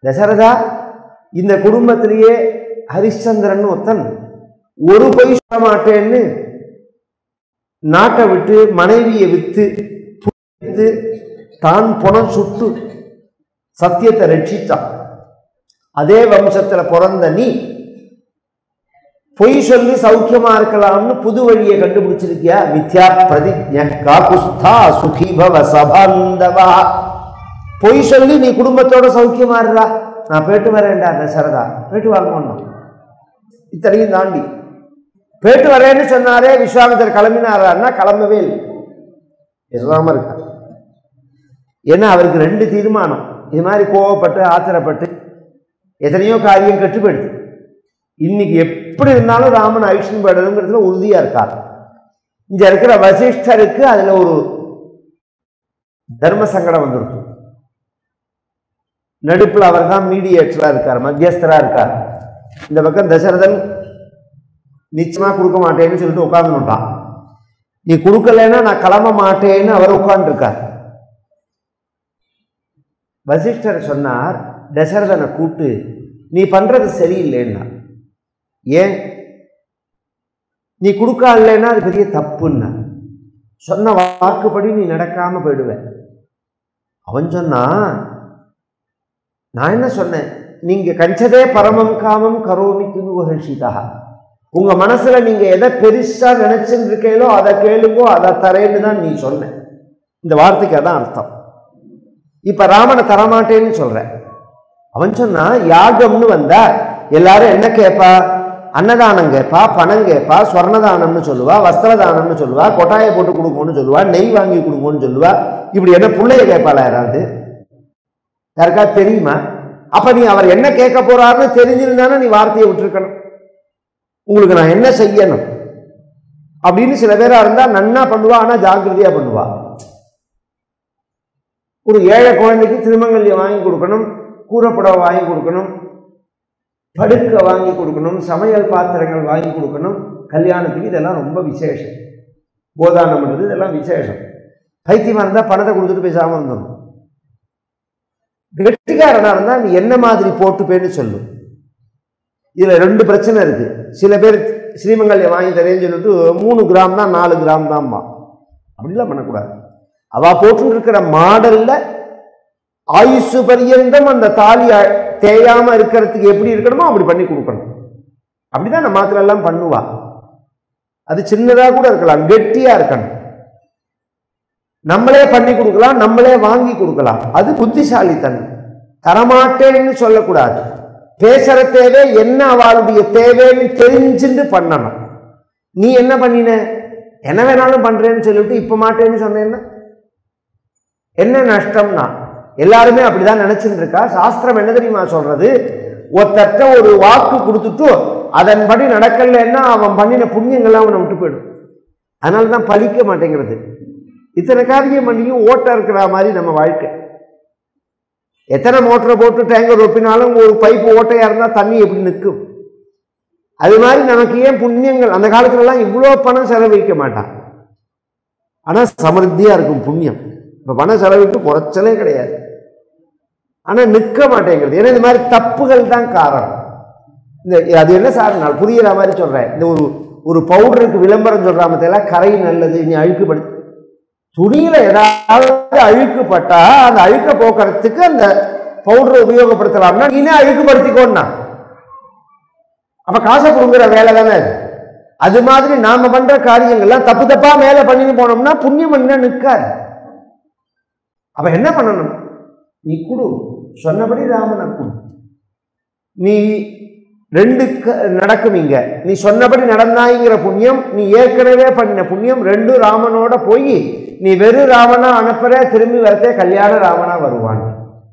தசரதா இந்த குடும்பத்திலேயே ஹரிಶ್ಚಂದ್ರன் ஒருத்தன் ஒரு பொய் சொல்ல மாட்டேன்னு நாட்டை விட்டு மனைவியை வித்து வித்து தான் புனம் சுட்டு சத்தியத்தை ரட்சித்தான் அதே வம்சத்துல பிறந்த நீ பொய் சொல்லி சௌக்கியமா இருக்கலாம்னு புது வழியை கண்டுபிடிச்சிருக்கியா மித்யா பிரதிஜ காகுஸ்தா சுகிபவ சபாந்தவா பொய் சொல்லி நீ குடும்பத்தோட சௌக்கியமா இருடா நான் போயிட்டு வரேன்டா தசரதா போயிட்டு வாங்க இத்தனையும் தாண்டி போயிட்டு வரேன்னு சொன்னாரே விஸ்வாமித்தர் கிளம்பினாரான்னா கிளம்பவே இல்லை பேசாம இருக்கார் ஏன்னா அவருக்கு ரெண்டு தீர்மானம் இது மாதிரி கோவப்பட்டு ஆத்திரப்பட்டு எத்தனையோ காரியம் கெட்டு போயிடுது இன்னைக்கு எப்படி இருந்தாலும் ராமன் ஐஷன் போயிடணுங்கிறதுல உறுதியா இருக்கார் இங்க இருக்கிற வசிஷ்டருக்கு அதுல ஒரு தர்ம சங்கடம் வந்துருக்கு நடுப்புல அவர் தான் மீடியேட்டரா இருக்கார் மத்தியஸ்தரா இருக்கார் இந்த பக்கம் தசரதன் நிச்சயமா கொடுக்க மாட்டேன்னு சொல்லிட்டு உட்கார்ந்துட்டான் நீ கொடுக்கலைன்னா நான் கிளம்ப மாட்டேன்னு அவர் உட்கார்ந்துருக்கார் வசிஷ்டர் சொன்னார் தசரதனை கூப்பிட்டு நீ பண்றது சரியில்லைன்னா ஏன் நீ கொடுக்கலன்னா அது பெரிய தப்புன்னா சொன்ன வாக்குப்படி நீ நடக்காம போயிடுவ அவன் சொன்னான் நான் என்ன சொன்னேன் நீங்க கஞ்சதே பரமம் காமம் கரோமி கிமுகர்ஷிதா உங்க மனசுல நீங்க எதை பெருசா நினைச்சுட்டு இருக்கீங்களோ அதை கேளுங்கோ அதை தரேன்னு தான் நீ சொன்ன இந்த வார்த்தைக்கு அதான் அர்த்தம் இப்ப ராமனை தரமாட்டேன்னு சொல்ற அவன் சொன்னா யாகம்னு வந்தா எல்லாரும் என்ன கேட்பா அன்னதானம் கேட்பா பணம் கேட்பா ஸ்வர்ணதானம்னு சொல்லுவா வஸ்திரதானம்னு சொல்லுவா கொட்டாயை போட்டு கொடுங்கன்னு சொல்லுவா நெய் வாங்கி கொடுங்கன்னு சொல்லுவா இப்படி என்ன பிள்ளைய கேட்பாளா யாராவது யாருக்கா தெரியுமா அப்ப நீ அவர் என்ன கேட்க போறாருன்னு தெரிஞ்சிருந்தானே நீ வார்த்தையை விட்டுருக்கணும் உங்களுக்கு நான் என்ன செய்யணும் அப்படின்னு சில பேரா இருந்தா நன்னா பண்ணுவா ஆனா ஜாக்கிரதையா பண்ணுவா ஒரு ஏழை குழந்தைக்கு திருமங்கல்யம் வாங்கி கொடுக்கணும் கூரப்புடவை வாங்கி கொடுக்கணும் படுக்க வாங்கி கொடுக்கணும் சமையல் பாத்திரங்கள் வாங்கி கொடுக்கணும் கல்யாணத்துக்கு இதெல்லாம் ரொம்ப விசேஷம் கோதானம் பண்ணுறது இதெல்லாம் விசேஷம் பைத்தியமாக இருந்தால் பணத்தை கொடுத்துட்டு பேசாமல் இருந்தோம் கெட்டிக்காரனா இருந்தா நீ என்ன மாதிரி போட்டுப்பேன்னு சொல்லு இதுல ரெண்டு பிரச்சனை இருக்கு சில பேர் ஸ்ரீமங்கல்யம் வாங்கி தரேன்னு சொல்லிட்டு மூணு கிராம் தான் நாலு கிராம் தான்மா அப்படிலாம் பண்ணக்கூடாது அவ போட்டு இருக்கிற மாடல்ல ஆயுசு பரியந்தம் அந்த தாலி அ- தேயாம இருக்கிறதுக்கு எப்படி இருக்கணுமோ அப்படி பண்ணி கொடுக்கணும் அப்படிதான் நம்ம மாத்திரம் எல்லாம் பண்ணுவா அது சின்னதா கூட இருக்கலாம் கெட்டியா இருக்கணும் நம்மளே பண்ணி கொடுக்கலாம் நம்மளே வாங்கி கொடுக்கலாம் அது புத்திசாலித்தனம் தரமாட்டேன்னு சொல்லக்கூடாது பேசுற தேவை என்ன அவளுடைய தேவைன்னு தெரிஞ்சுட்டு பண்ணணும் நீ என்ன பண்ணின என்ன வேணாலும் பண்றேன்னு சொல்லிட்டு இப்ப மாட்டேன்னு சொன்னேன்னா என்ன நஷ்டம்னா எல்லாருமே அப்படிதான் நினைச்சிட்டு இருக்கா சாஸ்திரம் என்ன தெரியுமா சொல்றது ஒருத்தர்ட்ட ஒரு வாக்கு கொடுத்துட்டு அதன்படி நடக்கலைன்னா அவன் பண்ணின புண்ணியங்கள்லாம் அவனை விட்டு போயிடும் அதனால தான் பலிக்க மாட்டேங்கிறது இத்தனை காரியம் பண்ணியும் ஓட்ட இருக்கிற மாதிரி நம்ம வாழ்க்கை எத்தனை மோட்டரை போட்டு டேங்கர் ஒப்பினாலும் ஒரு பைப்பு ஓட்டையா இருந்தால் தண்ணி எப்படி நிற்கும் அது மாதிரி நமக்கு ஏன் புண்ணியங்கள் அந்த காலத்துலலாம் இவ்வளோ பணம் செலவழிக்க மாட்டான் ஆனால் சமருத்தியாக இருக்கும் புண்ணியம் இப்போ பணம் செலவிட்டு குறைச்சலே கிடையாது ஆனால் நிற்க மாட்டேங்கிறது ஏன்னா இந்த மாதிரி தப்புகள் தான் காரணம் இந்த அது என்ன சார் நான் புரியுற மாதிரி சொல்கிறேன் இந்த ஒரு ஒரு பவுடருக்கு விளம்பரம் சொல்கிறா மத்தியெல்லாம் கரை நல்லது நீ அழுக்குப்படு துணியில ஏதாவது அழுக்குப்பட்டா அந்த அழுக்க போக்குறதுக்கு அந்த பவுடரை உபயோகப்படுத்தலாம்னா நீனே அழுக்குப்படுத்திக்கோன்னா அப்ப காசை கொடுங்குற வேலை தானே அது அது மாதிரி நாம பண்ற காரியங்கள்லாம் தப்பு தப்பா மேல பண்ணிட்டு போனோம்னா புண்ணியம் என்ன நிற்காது அப்ப என்ன பண்ணணும் நீ குடு சொன்னபடி ராமனை குடு நீ ரெண்டு க- நடக்கும் இங்க நீ சொன்னபடி நடந்தாய்ங்கிற புண்ணியம் நீ ஏற்கனவே பண்ணின புண்ணியம் ரெண்டும் ராமனோட போய் நீ வெறும் ராமனா அனுப்புற திரும்பி வரத்தே கல்யாண ராமனா வருவான்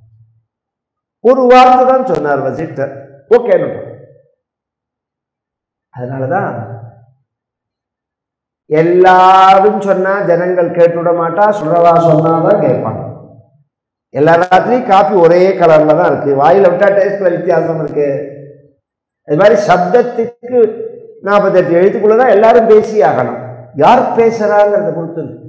ஒரு வார்த்தை தான் சொன்னார் வசிஷ்டர் ஓகே அதனாலதான் எல்லாரும் சொன்னா ஜனங்கள் கேட்டுவிட மாட்டா சொல்றதா சொன்னாதான் கேட்பாங்க எல்லா ராத்திரியும் காப்பி ஒரே கலர்ல தான் இருக்கு வாயில விட்டா டேஸ்ட்ல வித்தியாசம் இருக்கு அது மாதிரி சப்தத்துக்கு நாற்பத்தெட்டு எழுத்துக்குள்ளதான் எல்லாரும் பேசி ஆகணும் யார் பேசுறாங்கிறத பொறுத்து இருக்கு.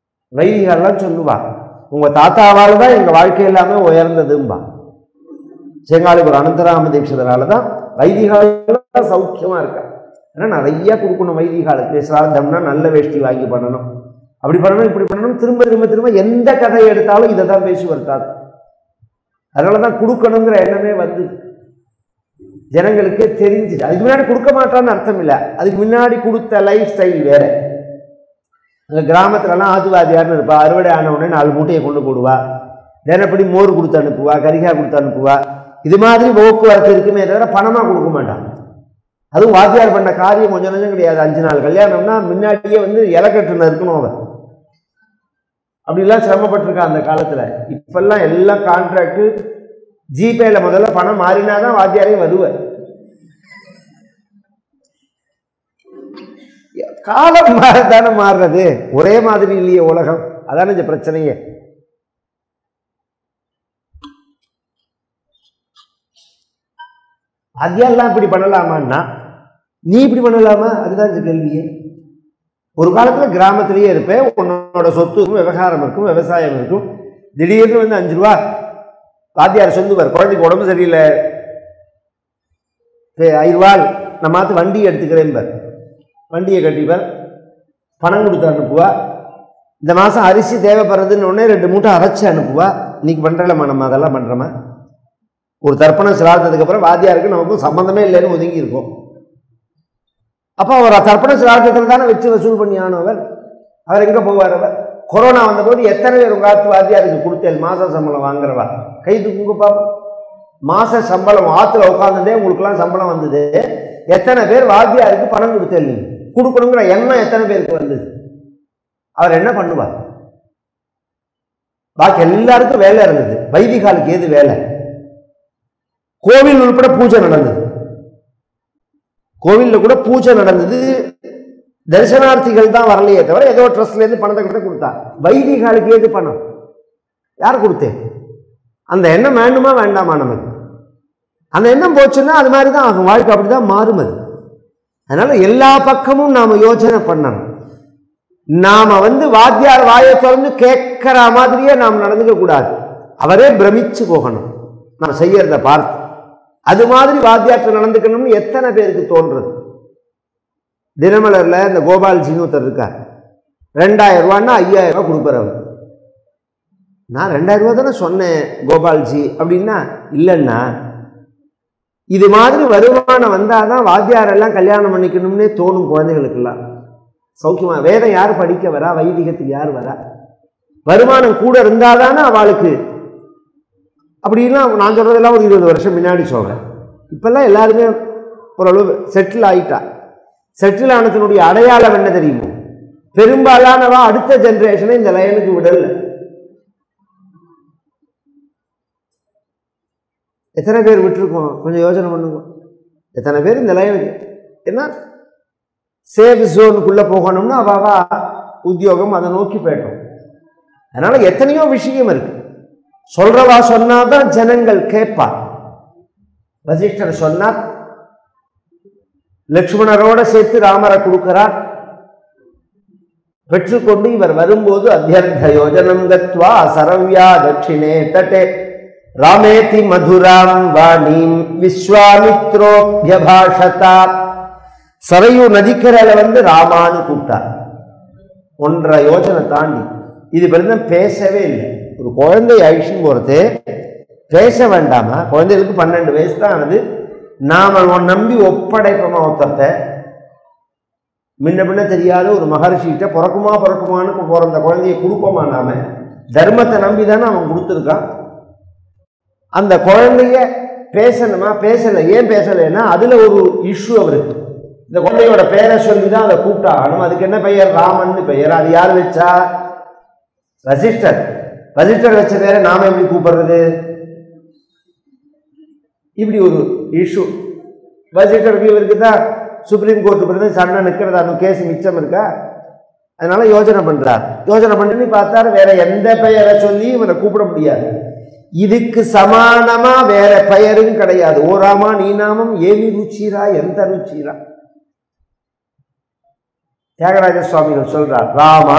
வைதிகர்லாம் சொல்லுவா உங்க தாத்தாவால் தான் எங்க வாழ்க்கை எல்லாமே உயர்ந்ததும்பா செங்காலிபுரம் அனந்தராம தீட்சிதரால தான் வைதிகாலாம் சௌக்கியமா இருக்கா ஏன்னா நிறைய கொடுக்கணும் வைதிகாலுக்கு சிராதம்னா நல்ல வேஷ்டி வாங்கி பண்ணணும் அப்படி பண்ணணும் இப்படி பண்ணணும் திரும்ப திரும்ப திரும்ப எந்த கதையை எடுத்தாலும் இதை தான் பேசி வருத்தாது அதனால தான் கொடுக்கணுங்கிற எண்ணமே வந்து ஜனங்களுக்கே தெரிஞ்சுது அதுக்கு முன்னாடி கொடுக்க மாட்டான்னு அர்த்தம் இல்லை அதுக்கு முன்னாடி கொடுத்த லைஃப் ஸ்டைல் வேற அங்கே கிராமத்துலலாம் ஆத்துவாதியார்னு இருப்பா அறுவடை ஆன உடனே நாலு மூட்டையை கொண்டு போடுவா தினப்படி மோர் கொடுத்து அனுப்புவா கரிகாய் கொடுத்து அனுப்புவா இது மாதிரி போக்குவரத்து இருக்குமே தவிர பணமாக கொடுக்க மாட்டான் அதுவும் வாத்தியார் பண்ண காரியம் கொஞ்சம் கொஞ்சம் கிடையாது அஞ்சு நாள் கல்யாணம்னா முன்னாடியே வந்து இலக்கட்டுன்னு இருக்கணும் அவன் அப்படிலாம் சிரமப்பட்டிருக்கான் அந்த காலத்தில் இப்பெல்லாம் எல்லாம் கான்ட்ராக்டு ஜிபேல முதல்ல பணம் மாறினா தான் வாத்தியாரே வருவார் காலம் மாறத்தானே மாறுறது ஒரே மாதிரி இல்லையே உலகம் அதானே இந்த பிரச்சனையே அதெல்லாம் இப்படி பண்ணலாமான்னா நீ இப்படி பண்ணலாமா அதுதான் இந்த கேள்வியே ஒரு காலத்தில் கிராமத்திலேயே இருப்பேன் உன்னோட சொத்து இருக்கும் விவகாரம் இருக்கும் விவசாயம் இருக்கும் திடீர்னு வந்து அஞ்சு ரூபா வாத்தியார் சொல்லுவார் குழந்தைக்கு உடம்பு சரியில்லை ஐருவாள் நான் மாற்று வண்டி எடுத்துக்கிறேன் வண்டியை கட்டிப்பார் பணம் கொடுத்து அனுப்புவா இந்த மாதம் அரிசி தேவைப்படுறதுன்னு உடனே ரெண்டு மூட்டை அரைச்சி அனுப்புவா இன்னைக்கு பண்ணுறலம்மா நம்ம அதெல்லாம் பண்ணுறோமா ஒரு தர்ப்பணம் சிராதத்துக்கு அப்புறம் வாத்தியாருக்கு நமக்கும் சம்மந்தமே இல்லைன்னு ஒதுங்கி இருக்கும் அப்போ அவர் தர்ப்பண சிராதத்தில் தானே வச்சு வசூல் பண்ணி ஆனவர் அவர் எங்கே போவார் அவர் கொரோனா வந்தபோது எத்தனை பேர் உங்கள் ஆத்து வாத்தியாருக்கு கொடுத்தேன் மாத சம்பளம் வாங்குறவா கை தூக்குங்க பாப்போம் மாச சம்பளம் ஆற்றுல உட்காந்துட்டே உங்களுக்குலாம் சம்பளம் வந்தது எத்தனை பேர் வாத்தியாருக்கு பணம் கொடுத்தேன் நீங்க கொடுக்கணுங்கிற எண்ணம் எத்தனை பேருக்கு வந்தது அவர் என்ன பண்ணுவார் பாக்கி எல்லாருக்கும் வேலை இருந்தது வைதிகாலுக்கு ஏது வேலை கோவில் உள்பட பூஜை நடந்தது கோவிலில் கூட பூஜை நடந்தது தரிசனார்த்திகள் தான் வரலையே தவிர ஏதோ ட்ரஸ்ட்லேருந்து பணத்தை கிட்ட கொடுத்தா வைதிகாலுக்கு ஏது பணம் யார் கொடுத்தேன் அந்த எண்ணம் வேண்டுமா வேண்டாமா நமக்கு அந்த எண்ணம் போச்சுன்னா அது மாதிரி தான் ஆகும் வாழ்க்கை அப்படி தான் மாறும் அது அதனால எல்லா பக்கமும் நாம் யோசனை பண்ணணும் நாம வந்து வாத்தியார் வாயை திறந்து கேட்கிற மாதிரியே நாம் நடந்துக்க கூடாது அவரே பிரமிச்சு போகணும் நாம் செய்யறத பார்த்து அது மாதிரி வாத்தியார்ட்ட நடந்துக்கணும்னு எத்தனை பேருக்கு தோன்றது தினமலர்ல இந்த கோபால்ஜின்னு ஒருத்தர் இருக்கார் ரெண்டாயிரம் ரூபான்னா ஐயாயிரம் ரூபாய் கொடுப்பார் அவர் நான் ரெண்டாயிரம் ரூபா தானே சொன்னேன் கோபால்ஜி அப்படின்னா இல்லைன்னா இது மாதிரி வருமானம் வந்தால் தான் வாத்தியாரெல்லாம் கல்யாணம் பண்ணிக்கணும்னே தோணும் குழந்தைகளுக்கெல்லாம் சௌக்கியமா வேதம் யார் படிக்க வரா வைதிகத்துக்கு யார் வரா வருமானம் கூட இருந்தால் தானே அவளுக்கு அப்படிலாம் நான் சொல்கிறதெல்லாம் ஒரு இருபது வருஷம் முன்னாடி சொல்கிறேன் இப்போல்லாம் எல்லாருமே ஓரளவு செட்டில் ஆயிட்டா செட்டில் ஆனத்தினுடைய அடையாளம் என்ன தெரியுமோ பெரும்பாலானவா அடுத்த ஜென்ரேஷனை இந்த லைனுக்கு விடல எத்தனை பேர் விட்டுருக்கோம் கொஞ்சம் யோசனை பண்ணுங்க எத்தனை பேர் இந்த லைனுக்கு என்ன சேஃப் ஜோனுக்குள்ளே போகணும்னா அவாவா உத்தியோகம் அதை நோக்கி போயிட்டோம் அதனால எத்தனையோ விஷயம் இருக்கு சொல்றவா சொன்னாதான் ஜனங்கள் கேட்பா வசிஷ்டர் சொன்னார் லக்ஷ்மணரோட சேர்த்து ராமரை கொடுக்கிறார் பெற்றுக்கொண்டு இவர் வரும்போது அத்தியர்த்த யோஜனம் கத்வா சரவ்யா தட்சிணே தட்டே ராமேதி மதுராம் வாணீம் விஸ்வாமித்ரோபியபாஷதா சரையூ நதிக்கரையில வந்து ராமான்னு கூப்பிட்டார் ஒன்றரை யோஜனை தாண்டி இது பிறந்த பேசவே இல்லை ஒரு குழந்தை அழிச்சுன்னு போகிறது பேச வேண்டாமா குழந்தைகளுக்கு பன்னெண்டு வயசு தான் ஆனது நாம உன் நம்பி ஒப்படைப்போமா ஒருத்தர்த்த முன்ன பின்ன தெரியாத ஒரு மகர்ஷிகிட்ட பிறக்குமா பிறக்குமான்னு பிறந்த குழந்தைய கொடுப்போமா நாம தர்மத்தை நம்பி தானே அவன் கொடுத்துருக்கான் அந்த குழந்தைய பேசணுமா பேசலை ஏன் பேசலைன்னா அதுல ஒரு இஷ்யூ அவருக்கு இந்த குழந்தையோட பெயரை சொல்லி தான் அதை கூப்பிட்டாகணும் அதுக்கு என்ன பெயர் ராமன்னு பெயர் அது யார் வச்சா வசிஷ்டர் வசிஷ்டர் வச்ச பேரை நாம எப்படி கூப்பிடுறது இப்படி ஒரு இஷ்யூ வசிஷ்டருக்கு இவருக்கு தான் சுப்ரீம் கோர்ட்டு பிறகு சண்டை நிற்கிறதா அந்த கேஸ் மிச்சம் இருக்கா அதனால யோசனை பண்றார் யோசனை பண்ணி பார்த்தாரு வேற எந்த பெயரை சொல்லி இவனை கூப்பிட முடியாது இதுக்கு சமானமா வேற பெயரும் கிடையாது ஓ ராமா நீ நாமம் ஏவி ருச்சிரா எந்த ருச்சிரா தியாகராஜ சுவாமிகள் சொல்றார் ராமா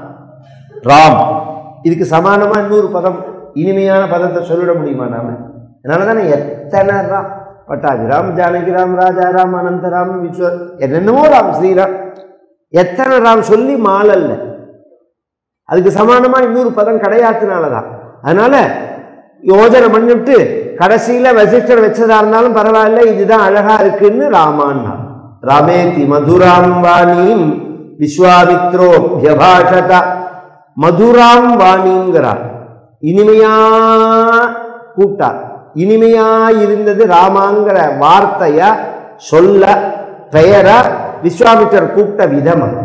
ராம் இதுக்கு சமானமா இன்னொரு பதம் இனிமையான பதத்தை சொல்லிட முடியுமா நாம அதனால தானே எத்தனை ராம் பட்டாபிராம் ஜானகிராம் ராஜாராம் அனந்தராம் விஸ்வ என்னென்னமோ ராம் ஸ்ரீராம் எத்தனை ராம் சொல்லி மாலல்ல அதுக்கு சமானமா இன்னொரு பதம் கிடையாதுனால தான் அதனால யோஜனை பண்ணிவிட்டு கடைசியில வசிஷ்டர் வச்சதா இருந்தாலும் பரவாயில்ல இதுதான் அழகா இருக்குன்னு ராமான்னா ராமேதி மதுராம் வாணிம் விஸ்வாமித்ரோபியபாஷத மதுராம் வாணிங்கிறார் இனிமையா கூட்டார் இனிமையா இருந்தது ராமாங்கிற வார்த்தைய சொல்ல பெயரா விஸ்வாமித்தர் கூப்பிட்ட விதம் அது.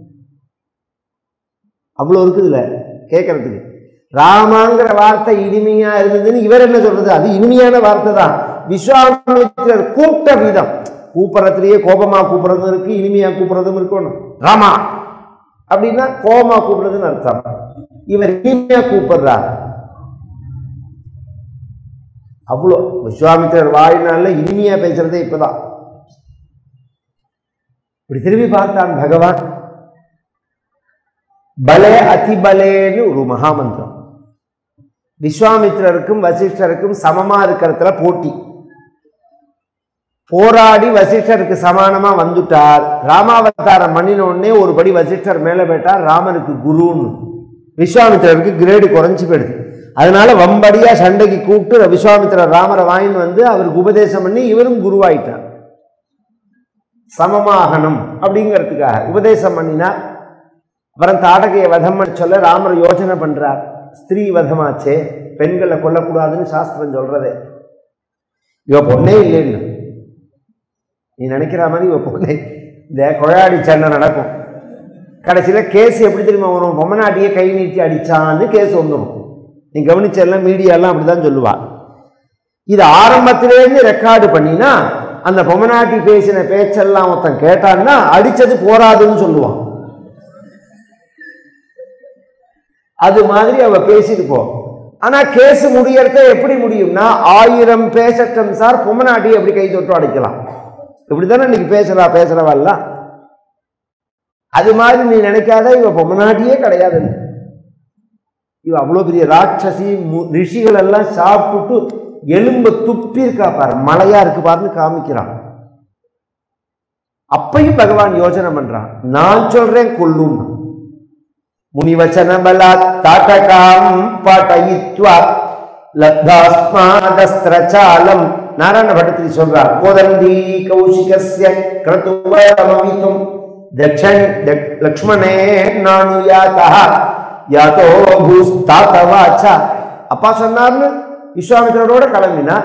அவ்வளோ இருக்குதுல்ல கேட்கறதுக்கு ராமாங்கிற வார்த்தை இனிமையா இருந்ததுன்னு இவர் என்ன சொல்றது அது இனிமையான வார்த்தை தான் விஸ்வாமித்திரர் கூப்பிட்ட விதம் கூப்பிட்றதுலயே கோபமா கூப்பிடுறதும் இருக்கு இனிமையா கூப்பிடுறதும் இருக்கணும் ராமா அப்படின்னா கோபமா கூப்பிடுறதுன்னு அர்த்தம் இவர் இனிமையா கூப்பிடுறார் அவ்வளோ விஸ்வாமித்திரர் வாழ்நாள்ல இனிமையா பேசுறதே இப்பதான் இப்படி திரும்பி பார்த்தான் பகவான் பலே அதிபலேன்னு ஒரு மகாமந்திரம் விஸ்வாமித்திரருக்கும் வசிஷ்டருக்கும் சமமா இருக்கிறதுல போட்டி போராடி வசிஷ்டருக்கு சமானமா வந்துட்டார் ராமாவதாரம் பண்ணின உடனே ஒரு படி வசிஷ்டர் மேல போயிட்டார் ராமனுக்கு குருன்னு விஸ்வாமித்திரருக்கு கிரேடு குறைஞ்சு போயிடுது அதனால வம்படியா சண்டைக்கு கூப்பிட்டு விஸ்வாமித்திரர் ராமரை வாங்கின்னு வந்து அவருக்கு உபதேசம் பண்ணி இவரும் குருவாயிட்டார் சமமாகணும் அப்படிங்கிறதுக்காக உபதேசம் பண்ணினார் அப்புறம் தாடகையை வதம் பண்ண சொல்ல ராமர் யோசனை பண்றார் ஸ்திரீ வதமாச்சே பெண்களை கொல்லக்கூடாதுன்னு சாஸ்திரம் சொல்றதே இவ பொண்ணே இல்லைன்னு நீ நினைக்கிற மாதிரி இவ பொண்ணே இந்த கொழாடி சண்டை நடக்கும் கடைசியில் கேஸ் எப்படி தெரியுமா வரும் பொம்மநாட்டியே கை நீட்டி அடிச்சான்னு கேஸ் வந்துடும் நீ கவனிச்செல்லாம் மீடியாலாம் அப்படிதான் சொல்லுவா இது ஆரம்பத்திலேருந்து ரெக்கார்டு பண்ணினா அந்த பொம்மநாட்டி பேசின பேச்செல்லாம் ஒருத்தன் கேட்டான்னா அடிச்சது போராதுன்னு சொல்லுவான் அது மாதிரி அவ பேசிட்டு போ ஆனா கேஸ் முடியறத எப்படி முடியும்னா ஆயிரம் பேசட்டும் சார் பொம்மநாட்டி எப்படி கை தொட்டு அடிக்கலாம் இப்படித்தானே இன்னைக்கு பேசுறா பேசுறவெல்லாம் அது மாதிரி நீ நினைக்காத இவ பொம்மநாட்டியே கிடையாது இவ அவ்வளோ பெரிய ராட்சசி மு- ரிஷிகள் எல்லாம் சாப்பிட்டு எலும்பு துப்பி இருக்கா பாரு மலையா இருக்கு பாருன்னு காமிக்கிறான் அப்பையும் பகவான் யோசனை பண்றான் நான் சொல்றேன் கொல்லும் முனிவச்சன பலாத் தாட்டகாம் பாட்டயித்வா லப்தாஸ்மாதஸ்திரச்சாலம் நாராயண பட்டத்தில் சொல்றார் கோதண்டி கௌஷிகஸ்ய கிரதுவரமவித்தும் தட்சண் தட்- லக்ஷ்மணே நானு யாத்தா யாத்தோ பூஸ்தாத்தவாச்சா அப்பா சொன்னார்னு விஸ்வாமித்திரரோட கிளம்பினார்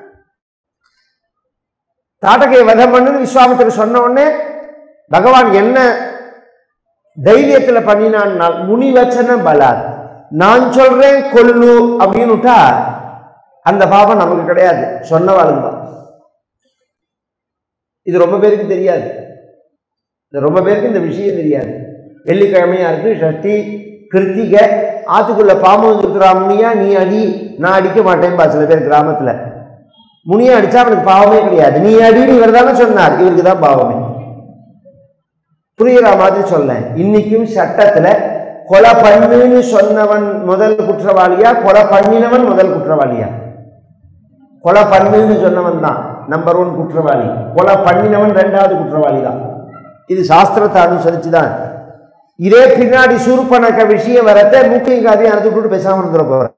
தாட்டகையை வதம் பண்ணுன்னு விஸ்வாமித்திரர் சொன்ன உடனே பகவான் என்ன தைரியத்துல பண்ணினான் முனிவச்சன பலாத் நான் சொல்றேன் கொல்லு அப்படின்னு விட்டா அந்த பாவம் நமக்கு கிடையாது சொன்னவாளுங்க தான் இது ரொம்ப பேருக்கு தெரியாது இது ரொம்ப பேருக்கு இந்த விஷயம் தெரியாது வெள்ளிக்கிழமையா இருக்கு ஷஷ்டி கிருத்திகை ஆத்துக்குள்ள பாம்பு வந்துருக்குறா முனியா நீ அடி நான் அடிக்க மாட்டேன்பா சில பேர் கிராமத்துல முனியா அடிச்சா அவனுக்கு பாவமே கிடையாது நீ அடின்னு இவர் தானே சொன்னார் இவருக்கு தான் பாவமே புரியுற மாதிரி சொல்லேன் இன்னைக்கும் சட்டத்துல கொலை பண்ணுன்னு சொன்னவன் முதல் குற்றவாளியா கொலை பண்ணினவன் முதல் குற்றவாளியா கொலை பண்ணுன்னு சொன்னவன் தான் நம்பர் ஒன் குற்றவாளி கொலை பண்ணினவன் ரெண்டாவது குற்றவாளி தான் இது சாஸ்திரத்தை அனுசரிச்சு தான் இதே பின்னாடி சூர்பனக்க விஷயம் வரத்த மூக்கையும் காதையும் அறுத்து விட்டு பேசாம இருந்துட போற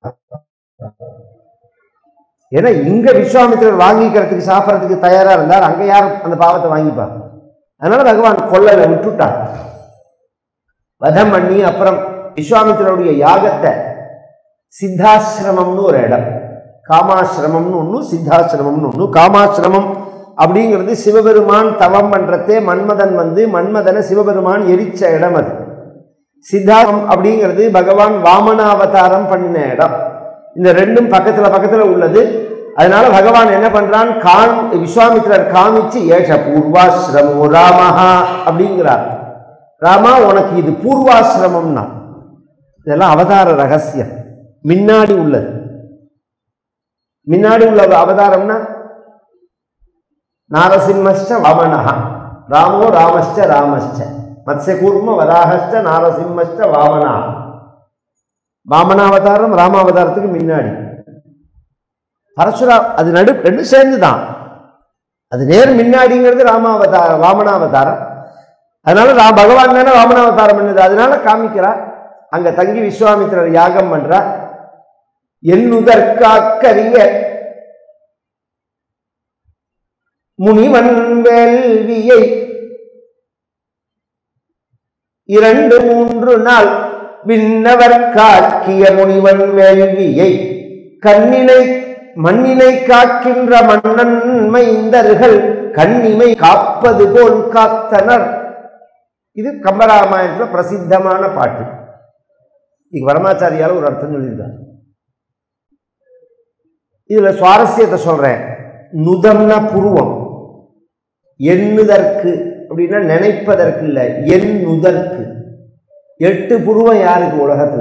ஏன்னா இங்க விஸ்வாமித்திரர் வாங்கிக்கிறதுக்கு சாப்பிட்றதுக்கு தயாரா இருந்தார் அங்க யார் அந்த பாவத்தை வாங்கிப்பார் அதனால பகவான் கொல்லல விட்டுட்டார் வதம் பண்ணி அப்புறம் விஸ்வாமித்திரருடைய யாகத்தை சித்தாசிரமம்னு ஒரு இடம் காமாசிரமம்னு ஒன்று சித்தாசிரமம்னு ஒன்று காமாசிரமம் அப்படிங்கிறது சிவபெருமான் தவம் பண்றதே மன்மதன் வந்து மன்மதனை சிவபெருமான் எரிச்ச இடம் அது சித்தாரம் அப்படிங்கிறது பகவான் வாமனாவதாரம் பண்ணின இடம் இந்த ரெண்டும் பக்கத்துல பக்கத்துல உள்ளது அதனால பகவான் என்ன பண்றான் கான் விஸ்வாமித்திரர் காமிச்சு ஏஷ பூர்வாசிரமோ ராமஹா அப்படிங்கிறார் ராமா உனக்கு இது பூர்வாசிரமம்னா இதெல்லாம் அவதார ரகசியம் முன்னாடி உள்ளது முன்னாடி உள்ள அவதாரம்னா நாரசிம்மஷ்ட வாமனஹா ராமோ ராமஷ்ட ராமஷ்ட மத்ஸ்யகூர்ம வராகஷ்ட நாரசிம்மஷ்ட வாமனா வாமனாவதாரம் ராமாவதாரத்துக்கு முன்னாடி பரசுரா அது நடு ரெண்டும் சேர்ந்து தான் அது நேர் முன்னாடிங்கிறது ராமாவதாரம் வாமனாவதாரம் அதனால ரா- பகவான் தானே வாமனாவதாரம் பண்ணுது அதனால காமிக்கிறார் அங்க தங்கி விஸ்வாமித்திரர் யாகம் பண்றார் என்னுதற்காக்கரிய முனிவன் வேள்வியை இரண்டு மூன்று நாள் விண்ணவர் காக்கிய முனிவன் வேள்வியை கண்ணினை மண்ணினை காக்கின்ற மன்னன் மைந்தர்கள் கண்ணிமை காப்பது போல் காத்தனர் இது கம்பராமாயணத்துல பிரசித்தமான பாட்டு இது வரமாச்சாரியால ஒரு அர்த்தம் சொல்லியிருக்காங்க இதுல சுவாரஸ்யத்தை சொல்றேன் நுதம்னா புருவம் எண்ணுதற்கு அப்படின்னா நினைப்பதற்கு இல்லை எண்ணுதற்கு எட்டு புருவம் யாருக்கு உலகத்துல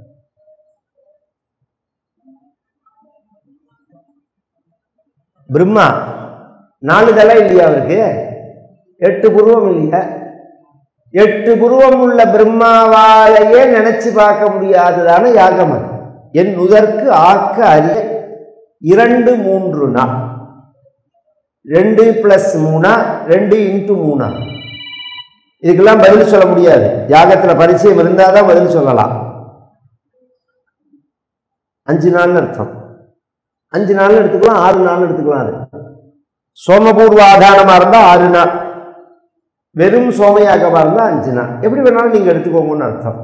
பிரம்மா நாலு தலை இல்லையா அவருக்கு எட்டு புருவம் இல்லையா எட்டு புருவம் உள்ள பிரம்மாவாலேயே நினைச்சு பார்க்க முடியாததான யாகம் அது என் உதற்கு ஆக்க அறிய இரண்டு மூன்று நாள் ரெண்டு பிளஸ் மூணா ரெண்டு இன்ட்டு மூணா இதுக்கெல்லாம் பதில் சொல்ல முடியாது யாகத்துல பரிச்சயம் இருந்தால் தான் பதில் சொல்லலாம் அஞ்சு நாள்னு அர்த்தம் அஞ்சு நாள் எடுத்துக்கலாம் ஆறு நாள் எடுத்துக்கலாம் அது சோமபூர்வ ஆதாரமா இருந்தா ஆறு நாள் வெறும் சோமயாகமா இருந்தா அஞ்சு நாள் எப்படி வேணாலும் நீங்க எடுத்துக்கோங்கன்னு அர்த்தம்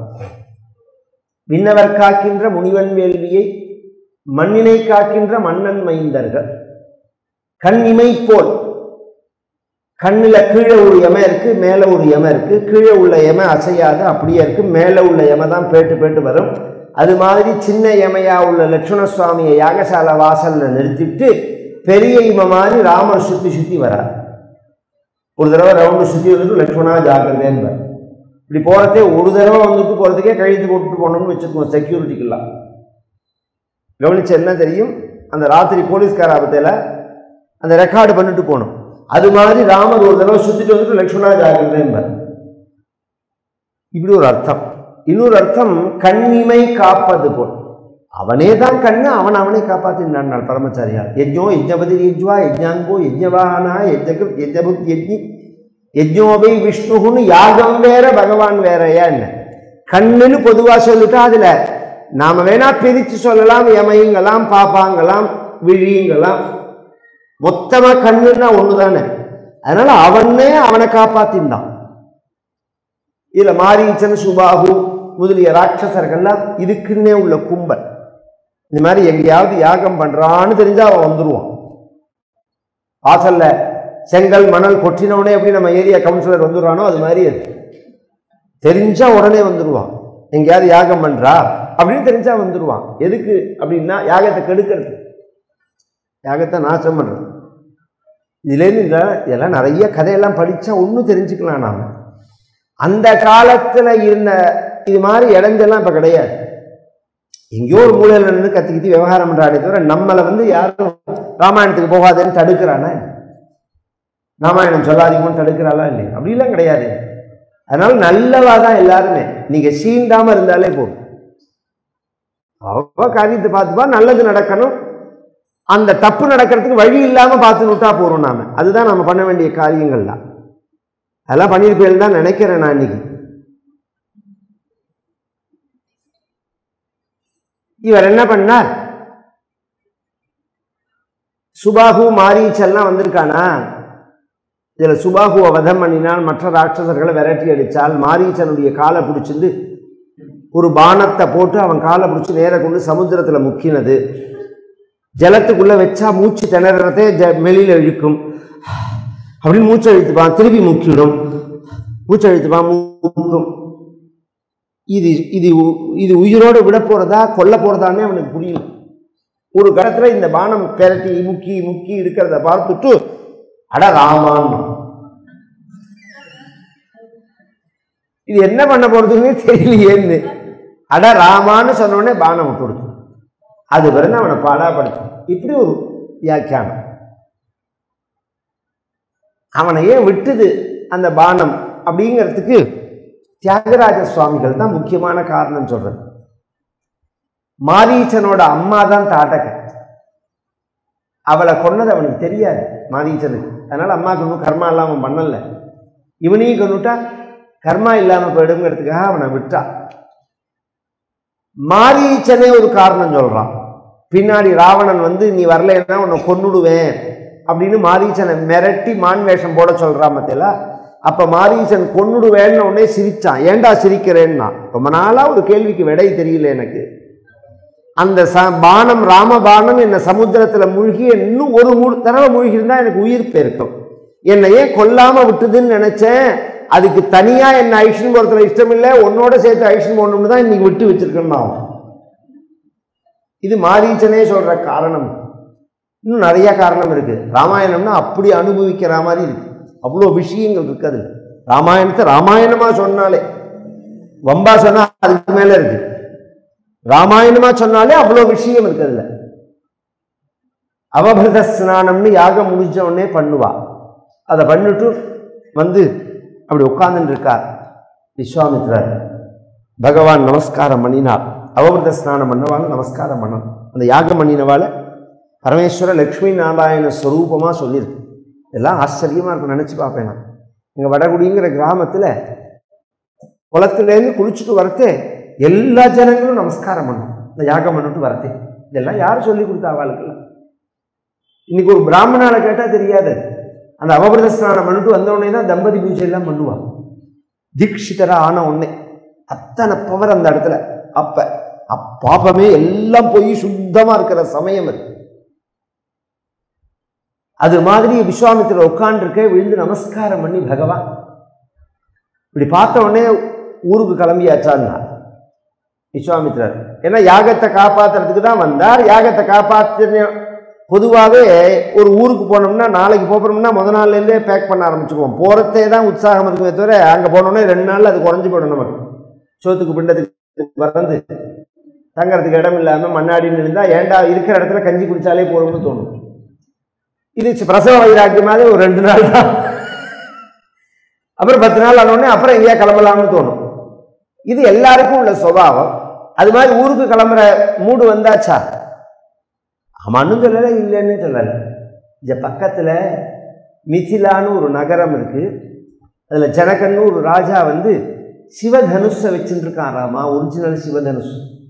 விண்ணவர் காக்கின்ற முனிவன் வேள்வியை மண்ணினை காக்கின்ற மன்னன் மைந்தர்கள் கண் இமை போல் கண்ணுல கீழே ஒரு எம இருக்கு மேல ஒரு எம இருக்கு கீழே உள்ள எம அசையாது அப்படியே இருக்கு மேல உள்ள எம தான் பேட்டு பேட்டு வரும் அது மாதிரி சின்ன எமையா உள்ள லட்சுமண சுவாமியை யாகசாலை வாசல்ல நிறுத்திட்டு பெரிய இம மாதிரி ராமர் சுத்தி சுத்தி வரார் ஒரு தடவை ரவுண்டு சுத்தி வந்துட்டு லட்சுமணா ஜாகிரதேன்னு இப்படி போறதே ஒரு தடவை வந்துட்டு போறதுக்கே கழுத்து போட்டுட்டு போகணும்னு வச்சுக்குவோம் செக்யூரிட்டிக்கெல்லாம் கவனிச்சு என்ன தெரியும் அந்த ராத்திரி போலீஸ்கார ஆபத்தில் அந்த ரெக்கார்டு பண்ணிட்டு போகணும் அது மாதிரி ராமர் ஒரு தடவை சுத்திட்டு வந்துட்டு லக்ஷ்மணா ஜாகிரதேன்பார் இப்படி ஒரு அர்த்தம் இன்னொரு அர்த்தம் கண்ணிமை காப்பது போல் அவனே தான் கண்ணு அவன் அவனை காப்பாத்தினான் பரமச்சாரியார் யஜ்ஞோ யஜ்ஞபதி யஜ்வா யஜ்ஞாங்கோ யஜ்ஞவானா யஜ்ஞகு யஜ்ஞபுத் யஜ்ஞி யஜ்ஞோபை விஷ்ணுன்னு யாகம் வேற பகவான் வேறயா என்ன கண்ணுன்னு பொதுவா சொல்லிட்டா அதுல நாம வேணா பிரிச்சு சொல்லலாம் எமையுங்கலாம் பாப்பாங்கலாம் விழியுங்கலாம் மொத்தமா கண்ணுன்னா ஒண்ணுதானே அதனால அவனே அவனை காப்பாத்தின்றான் இதுல மாரீச்சன் சுபாகு முதலிய ராட்சசர்கள்லாம் இதுக்குன்னே உள்ள கும்பல் இந்த மாதிரி எங்கேயாவது யாகம் பண்றான்னு தெரிஞ்சா அவன் வந்துருவான் வாசல்ல செங்கல் மணல் கொட்டினவுடனே எப்படி நம்ம ஏரியா கவுன்சிலர் வந்துடுறானோ அது மாதிரி அது தெரிஞ்சா உடனே வந்துடுவான் எங்கேயாவது யாகம் பண்றா அப்படின்னு தெரிஞ்சா வந்துடுவான் எதுக்கு அப்படின்னா யாகத்தை கெடுக்கிறது யாகத்தை நாசம் பண்றது இதுலேருந்து இதெல்லாம் இதெல்லாம் நிறைய கதையெல்லாம் படிச்சா ஒன்றும் தெரிஞ்சுக்கலாம் நாம அந்த காலத்துல இருந்த இது மாதிரி இடைஞ்செல்லாம் இப்ப கிடையாது எங்கேயோ ஒரு மூலையில் நின்று கத்தி கத்தி விவகாரம் பண்றாடே தவிர நம்மளை வந்து யாரும் ராமாயணத்துக்கு போகாதேன்னு தடுக்கிறானா ராமாயணம் சொல்லாதீங்கன்னு தடுக்கிறாளா இல்லையா அப்படிலாம் கிடையாது அதனால நல்லவா தான் எல்லாருமே நீங்க சீண்டாம இருந்தாலே போதும் அவ காரியத்தை பார்த்துப்பா நல்லது நடக்கணும் அந்த தப்பு நடக்கிறதுக்கு வழி இல்லாம பார்த்து விட்டா போறோம் நாம அதுதான் நம்ம பண்ண வேண்டிய காரியங்கள்லாம் அதெல்லாம் பண்ணியிருப்பேன் தான் நினைக்கிறேன் நான் இன்னைக்கு இவர் என்ன பண்ணார் சுபாகு மாரீச்செல்லாம் வந்திருக்கானா இதுல சுபாகுவை வதம் பண்ணினால் மற்ற ராட்சசர்களை விரட்டி அடிச்சால் மாரீச்சனுடைய காலை பிடிச்சிருந்து ஒரு பானத்தை போட்டு அவன் காலை பிடிச்சி நேர கொண்டு சமுத்திரத்துல முக்கினது ஜலத்துக்குள்ள வச்சா மூச்சு திணறதே ஜ வெளியில இழுக்கும் அப்படின்னு மூச்சை இழுத்துப்பான் திருப்பி முக்கிடும் மூச்சை இழுத்துப்பான் மூக்கும் இது இது உ- இது உயிரோடு விட போறதா கொல்ல போறதானே அவனுக்கு புரியல ஒரு கடத்துல இந்த பானம் பெரட்டி முக்கி முக்கி இருக்கிறத பார்த்துட்டு அட ராமான் இது என்ன பண்ண போறதுன்னே தெரியலையேன்னு அட ராமான்னு சொன்ன உடனே பானம் விட்டு கொடுத்து அது பிறகு அவனை பாடாப்படுத்தும் இப்படி ஒரு வியாக்கியானம் அவனை ஏன் விட்டுது அந்த பானம் அப்படிங்கிறதுக்கு தியாகராஜ சுவாமிகள் தான் முக்கியமான காரணம் சொல்றது மாரீச்சனோட அம்மா தான் தாட்டக அவளை கொன்னது அவனுக்கு தெரியாது மாரீச்சனுக்கு அதனால அம்மாவுக்கு இன்னும் கர்மா எல்லாம் அவன் பண்ணல இவனையும் கொண்டுட்டா கர்மா இல்லாம போயிடுங்கிறதுக்காக அவனை விட்டா மாரீச்சனே ஒரு காரணம் சொல்றான் பின்னாடி ராவணன் வந்து நீ வரலைன்னா உன்னை கொன்னுடுவேன் அப்படின்னு மாரீச்சனை மிரட்டி மான் வேஷம் போட சொல்றான் மத்தியில அப்ப மாரீச்சன் கொன்னுடுவேன்னு உடனே சிரிச்சான் ஏன்டா சிரிக்கிறேன்னா ரொம்ப நாளா ஒரு கேள்விக்கு விடை தெரியல எனக்கு அந்த ச பானம் ராமபானம் என்னை சமுத்திரத்தில் மூழ்கி இன்னும் ஒரு மூ தடவை மூழ்கி இருந்தா எனக்கு உயிர் போயிருக்கும் என்னை ஏன் கொல்லாம விட்டுதுன்னு நினைச்சேன் அதுக்கு தனியா என்ன ஐஷன் போறதுல இஷ்டம் இல்லை உன்னோட சேர்த்து ஐஷன் போடணும்னு தான் இன்னைக்கு விட்டு வச்சிருக்கேன் அவன் இது மாரீச்சனே சொல்ற காரணம் இன்னும் நிறைய காரணம் இருக்கு ராமாயணம்னா அப்படி அனுபவிக்கிற மாதிரி இருக்கு அவ்வளோ விஷயங்கள் இருக்கு அதுல ராமாயணத்தை ராமாயணமா சொன்னாலே வம்பா சொன்னா அதுக்கு மேல இருக்கு ராமாயணமா சொன்னாலே அவ்வளோ விஷயம் இருக்கு அதுல அவபிரத ஸ்நானம்னு யாகம் முடிஞ்ச உடனே பண்ணுவா அதை பண்ணிட்டு வந்து அப்படி உட்கார்ந்துட்டு இருக்கார் விஸ்வாமித்ரர் பகவான் நமஸ்காரம் பண்ணினார் அவபிரத ஸ்நானம் பண்ணவாள் நமஸ்காரம் பண்ணணும் அந்த யாகம் பண்ணினவாள பரமேஸ்வர லக்ஷ்மி நாராயண ஸ்வரூபமாக சொல்லியிருக்கு இதெல்லாம் ஆச்சரியமாக இருக்கும் நினச்சி பார்ப்பேன் நான் எங்கள் வடகுடிங்கிற கிராமத்தில் குளத்துலேருந்து குளிச்சுட்டு வரத்தே எல்லா ஜனங்களும் நமஸ்காரம் பண்ணும் இந்த யாகம் பண்ணிட்டு வரத்தே இதெல்லாம் யார் சொல்லி கொடுத்தா அவளுக்கெல்லாம் இன்னைக்கு ஒரு பிராமணால கேட்டால் தெரியாது அந்த அவபிரத ஸ்நானம் பண்ணிட்டு வந்த உடனே தான் தம்பதி பூஜை எல்லாம் பண்ணுவான் தீட்சிதரா ஆன உடனே அத்தனை பவர் அந்த இடத்துல அப்ப அப் பாப்பமே எல்லாம் போய் சுத்தமா இருக்கிற சமயம் அது அது மாதிரி விஸ்வாமித்திர உட்காண்டிருக்க விழுந்து நமஸ்காரம் பண்ணி பகவான் இப்படி பார்த்த உடனே ஊருக்கு கிளம்பியாச்சான்னா விஸ்வாமித்திரர் ஏன்னா யாகத்தை காப்பாத்துறதுக்கு தான் வந்தார் யாகத்தை காப்பாற்ற பொதுவாகவே ஒரு ஊருக்கு போனோம்னா நாளைக்கு போகிறோம்னா முத நாள்லேருந்தே பேக் பண்ண ஆரம்பிச்சுக்குவோம் போகிறதே தான் உற்சாகம் இருக்குமே தவிர அங்கே போனோடனே ரெண்டு நாளில் அது குறைஞ்சி போயிடும் நமக்கு சோத்துக்கு பிண்டத்துக்கு வந்து தங்கறதுக்கு இடம் இல்லாமல் மண்ணாடின்னு இருந்தால் ஏன்டா இருக்கிற இடத்துல கஞ்சி குடிச்சாலே போதும்னு தோணும் இது பிரசவ வைராக்கியமாவது ஒரு ரெண்டு நாள் தான் அப்புறம் பத்து நாள் ஆனோடனே அப்புறம் எங்கேயா கிளம்பலாம்னு தோணும் இது எல்லாருக்கும் உள்ள சுபாவம் அது மாதிரி ஊருக்கு கிளம்புற மூடு வந்தாச்சா ஆமான்னு சொல்லலை இல்லைன்னு சொல்லலை இந்த பக்கத்தில் மிथिலான்னு ஒரு நகரம் இருக்கு அதில் ஜனகன்னு ஒரு ராஜா வந்து சிவதனுஷை வச்சுட்டு இருக்கான் ராமா ஒரிஜினல் சிவதனுஷ்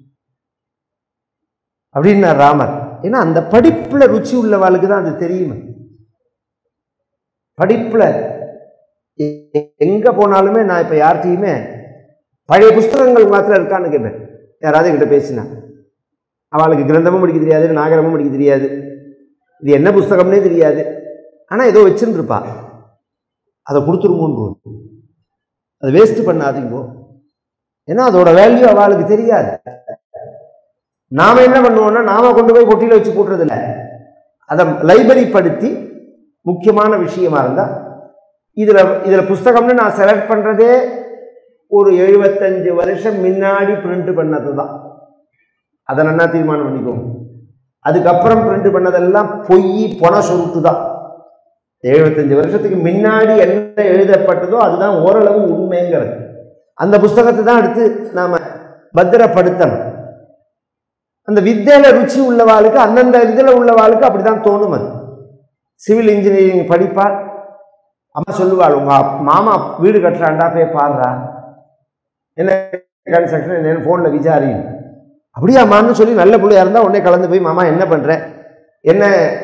அப்படின்னா ராமர் ஏன்னா அந்த படிப்புல ருச்சி உள்ளவாளுக்கு தான் அது தெரியுமே படிப்புல எ- எங்க போனாலுமே நான் இப்ப யார்கிட்டயுமே பழைய புஸ்தகங்கள் மாத்திரம் இருக்கான்னு கேட்பேன் யாராவது என்கிட்ட பேசினா அவளுக்கு கிரந்தமும் படிக்க தெரியாது நாகரமும் படிக்க தெரியாது இது என்ன புஸ்தகம்னே தெரியாது ஆனா ஏதோ வச்சுன்னு இருப்பா அதை கொடுத்துருங்கோன்னு அதை வேஸ்ட் பண்ணாதீங்கோ ஏன்னா அதோட வேல்யூ அவளுக்கு தெரியாது நாம என்ன பண்ணுவோம்னா நாம கொண்டு போய் பொட்டியில வச்சு போட்டுறது இல்ல அதை லைப்ரரி படுத்தி முக்கியமான விஷயமா இருந்தா இதுல இதுல புஸ்தகம்னு நான் செலக்ட் பண்றதே ஒரு எழுபத்தஞ்சு வருஷம் முன்னாடி பிரிண்ட் பண்ணது தான் அதை நல்லா தீர்மானம் பண்ணிக்கோங்க அதுக்கப்புறம் பிரிண்ட் பண்ணதெல்லாம் பொய் பொண சுருட்டு தான் எழுபத்தஞ்சு வருஷத்துக்கு முன்னாடி என்ன எழுதப்பட்டதோ அதுதான் ஓரளவு உண்மைங்கிறது அந்த புஸ்தகத்தை தான் எடுத்து நாம பத்திரப்படுத்தணும் அந்த வித்தையில ருச்சி உள்ளவாளுக்கு அந்தந்த இதில் உள்ளவாளுக்கு அப்படிதான் தோணும் அது சிவில் இன்ஜினியரிங் படிப்பார் அம்மா சொல்லுவாள் உங்க அப்- மாமா வீடு கட்டுறாண்டா போய் பாருடா என்ன கன்ஸ்ட்ரக்ஷன் என்னன்னு ஃபோனில் விசாரி அப்படியாம்மான்னு சொல்லி நல்ல பிள்ளையா இருந்தா உடனே கலந்து போய் மாமா என்ன பண்ற என்ன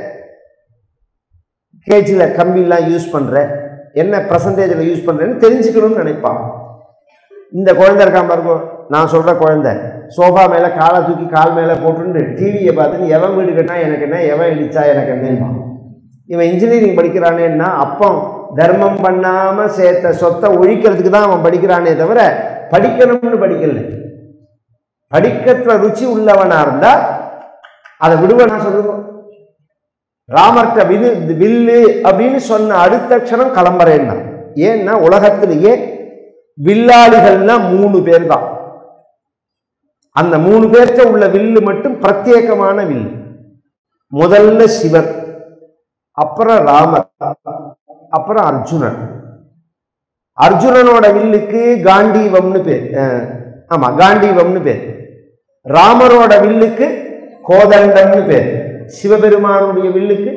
கேஜியில் கம்பிலாம் யூஸ் பண்ற என்ன பர்சன்டேஜில் யூஸ் பண்றேன்னு தெரிஞ்சுக்கணும்னு நினைப்பான் இந்த குழந்தை இருக்கான் பாருங்க நான் சொல்ற குழந்தை சோஃபா மேலே காலை தூக்கி கால் மேலே போட்டுட்டு டிவியை பார்த்துட்டு எவன் வீடு கட்டினா எனக்கு என்ன எவன் இடிச்சா எனக்கு என்னன்னு இவன் இன்ஜினியரிங் படிக்கிறானேன்னா அப்போ தர்மம் பண்ணாம சேர்த்த சொத்தை ஒழிக்கிறதுக்கு தான் அவன் படிக்கிறானே தவிர படிக்கணும்னு படிக்கல படிக்கத்துல ருச்சி உள்ளவனா இருந்தா அதை விடுவனா சொல்லுவோம் ராமர்கிட்ட வில்லு வில்லு அப்படின்னு சொன்ன அடுத்த க்ஷணம் கிளம்புறேன்னா ஏன்னா உலகத்திலேயே வில்லாளிகள்னா மூணு பேர் தான் அந்த மூணு பேர்த்த உள்ள வில்லு மட்டும் பிரத்யேகமான வில்லு முதல்ல சிவன் அப்புறம் ராமர் அப்புறம் அர்ஜுனன் அர்ஜுனனோட வில்லுக்கு காண்டீவம்னு பேர் அஹ், ஆமா காண்டீவம்னு பேர் ராமரோட வில்லுக்கு கோதண்டம்னு பேர் சிவபெருமானுடைய வில்லுக்கு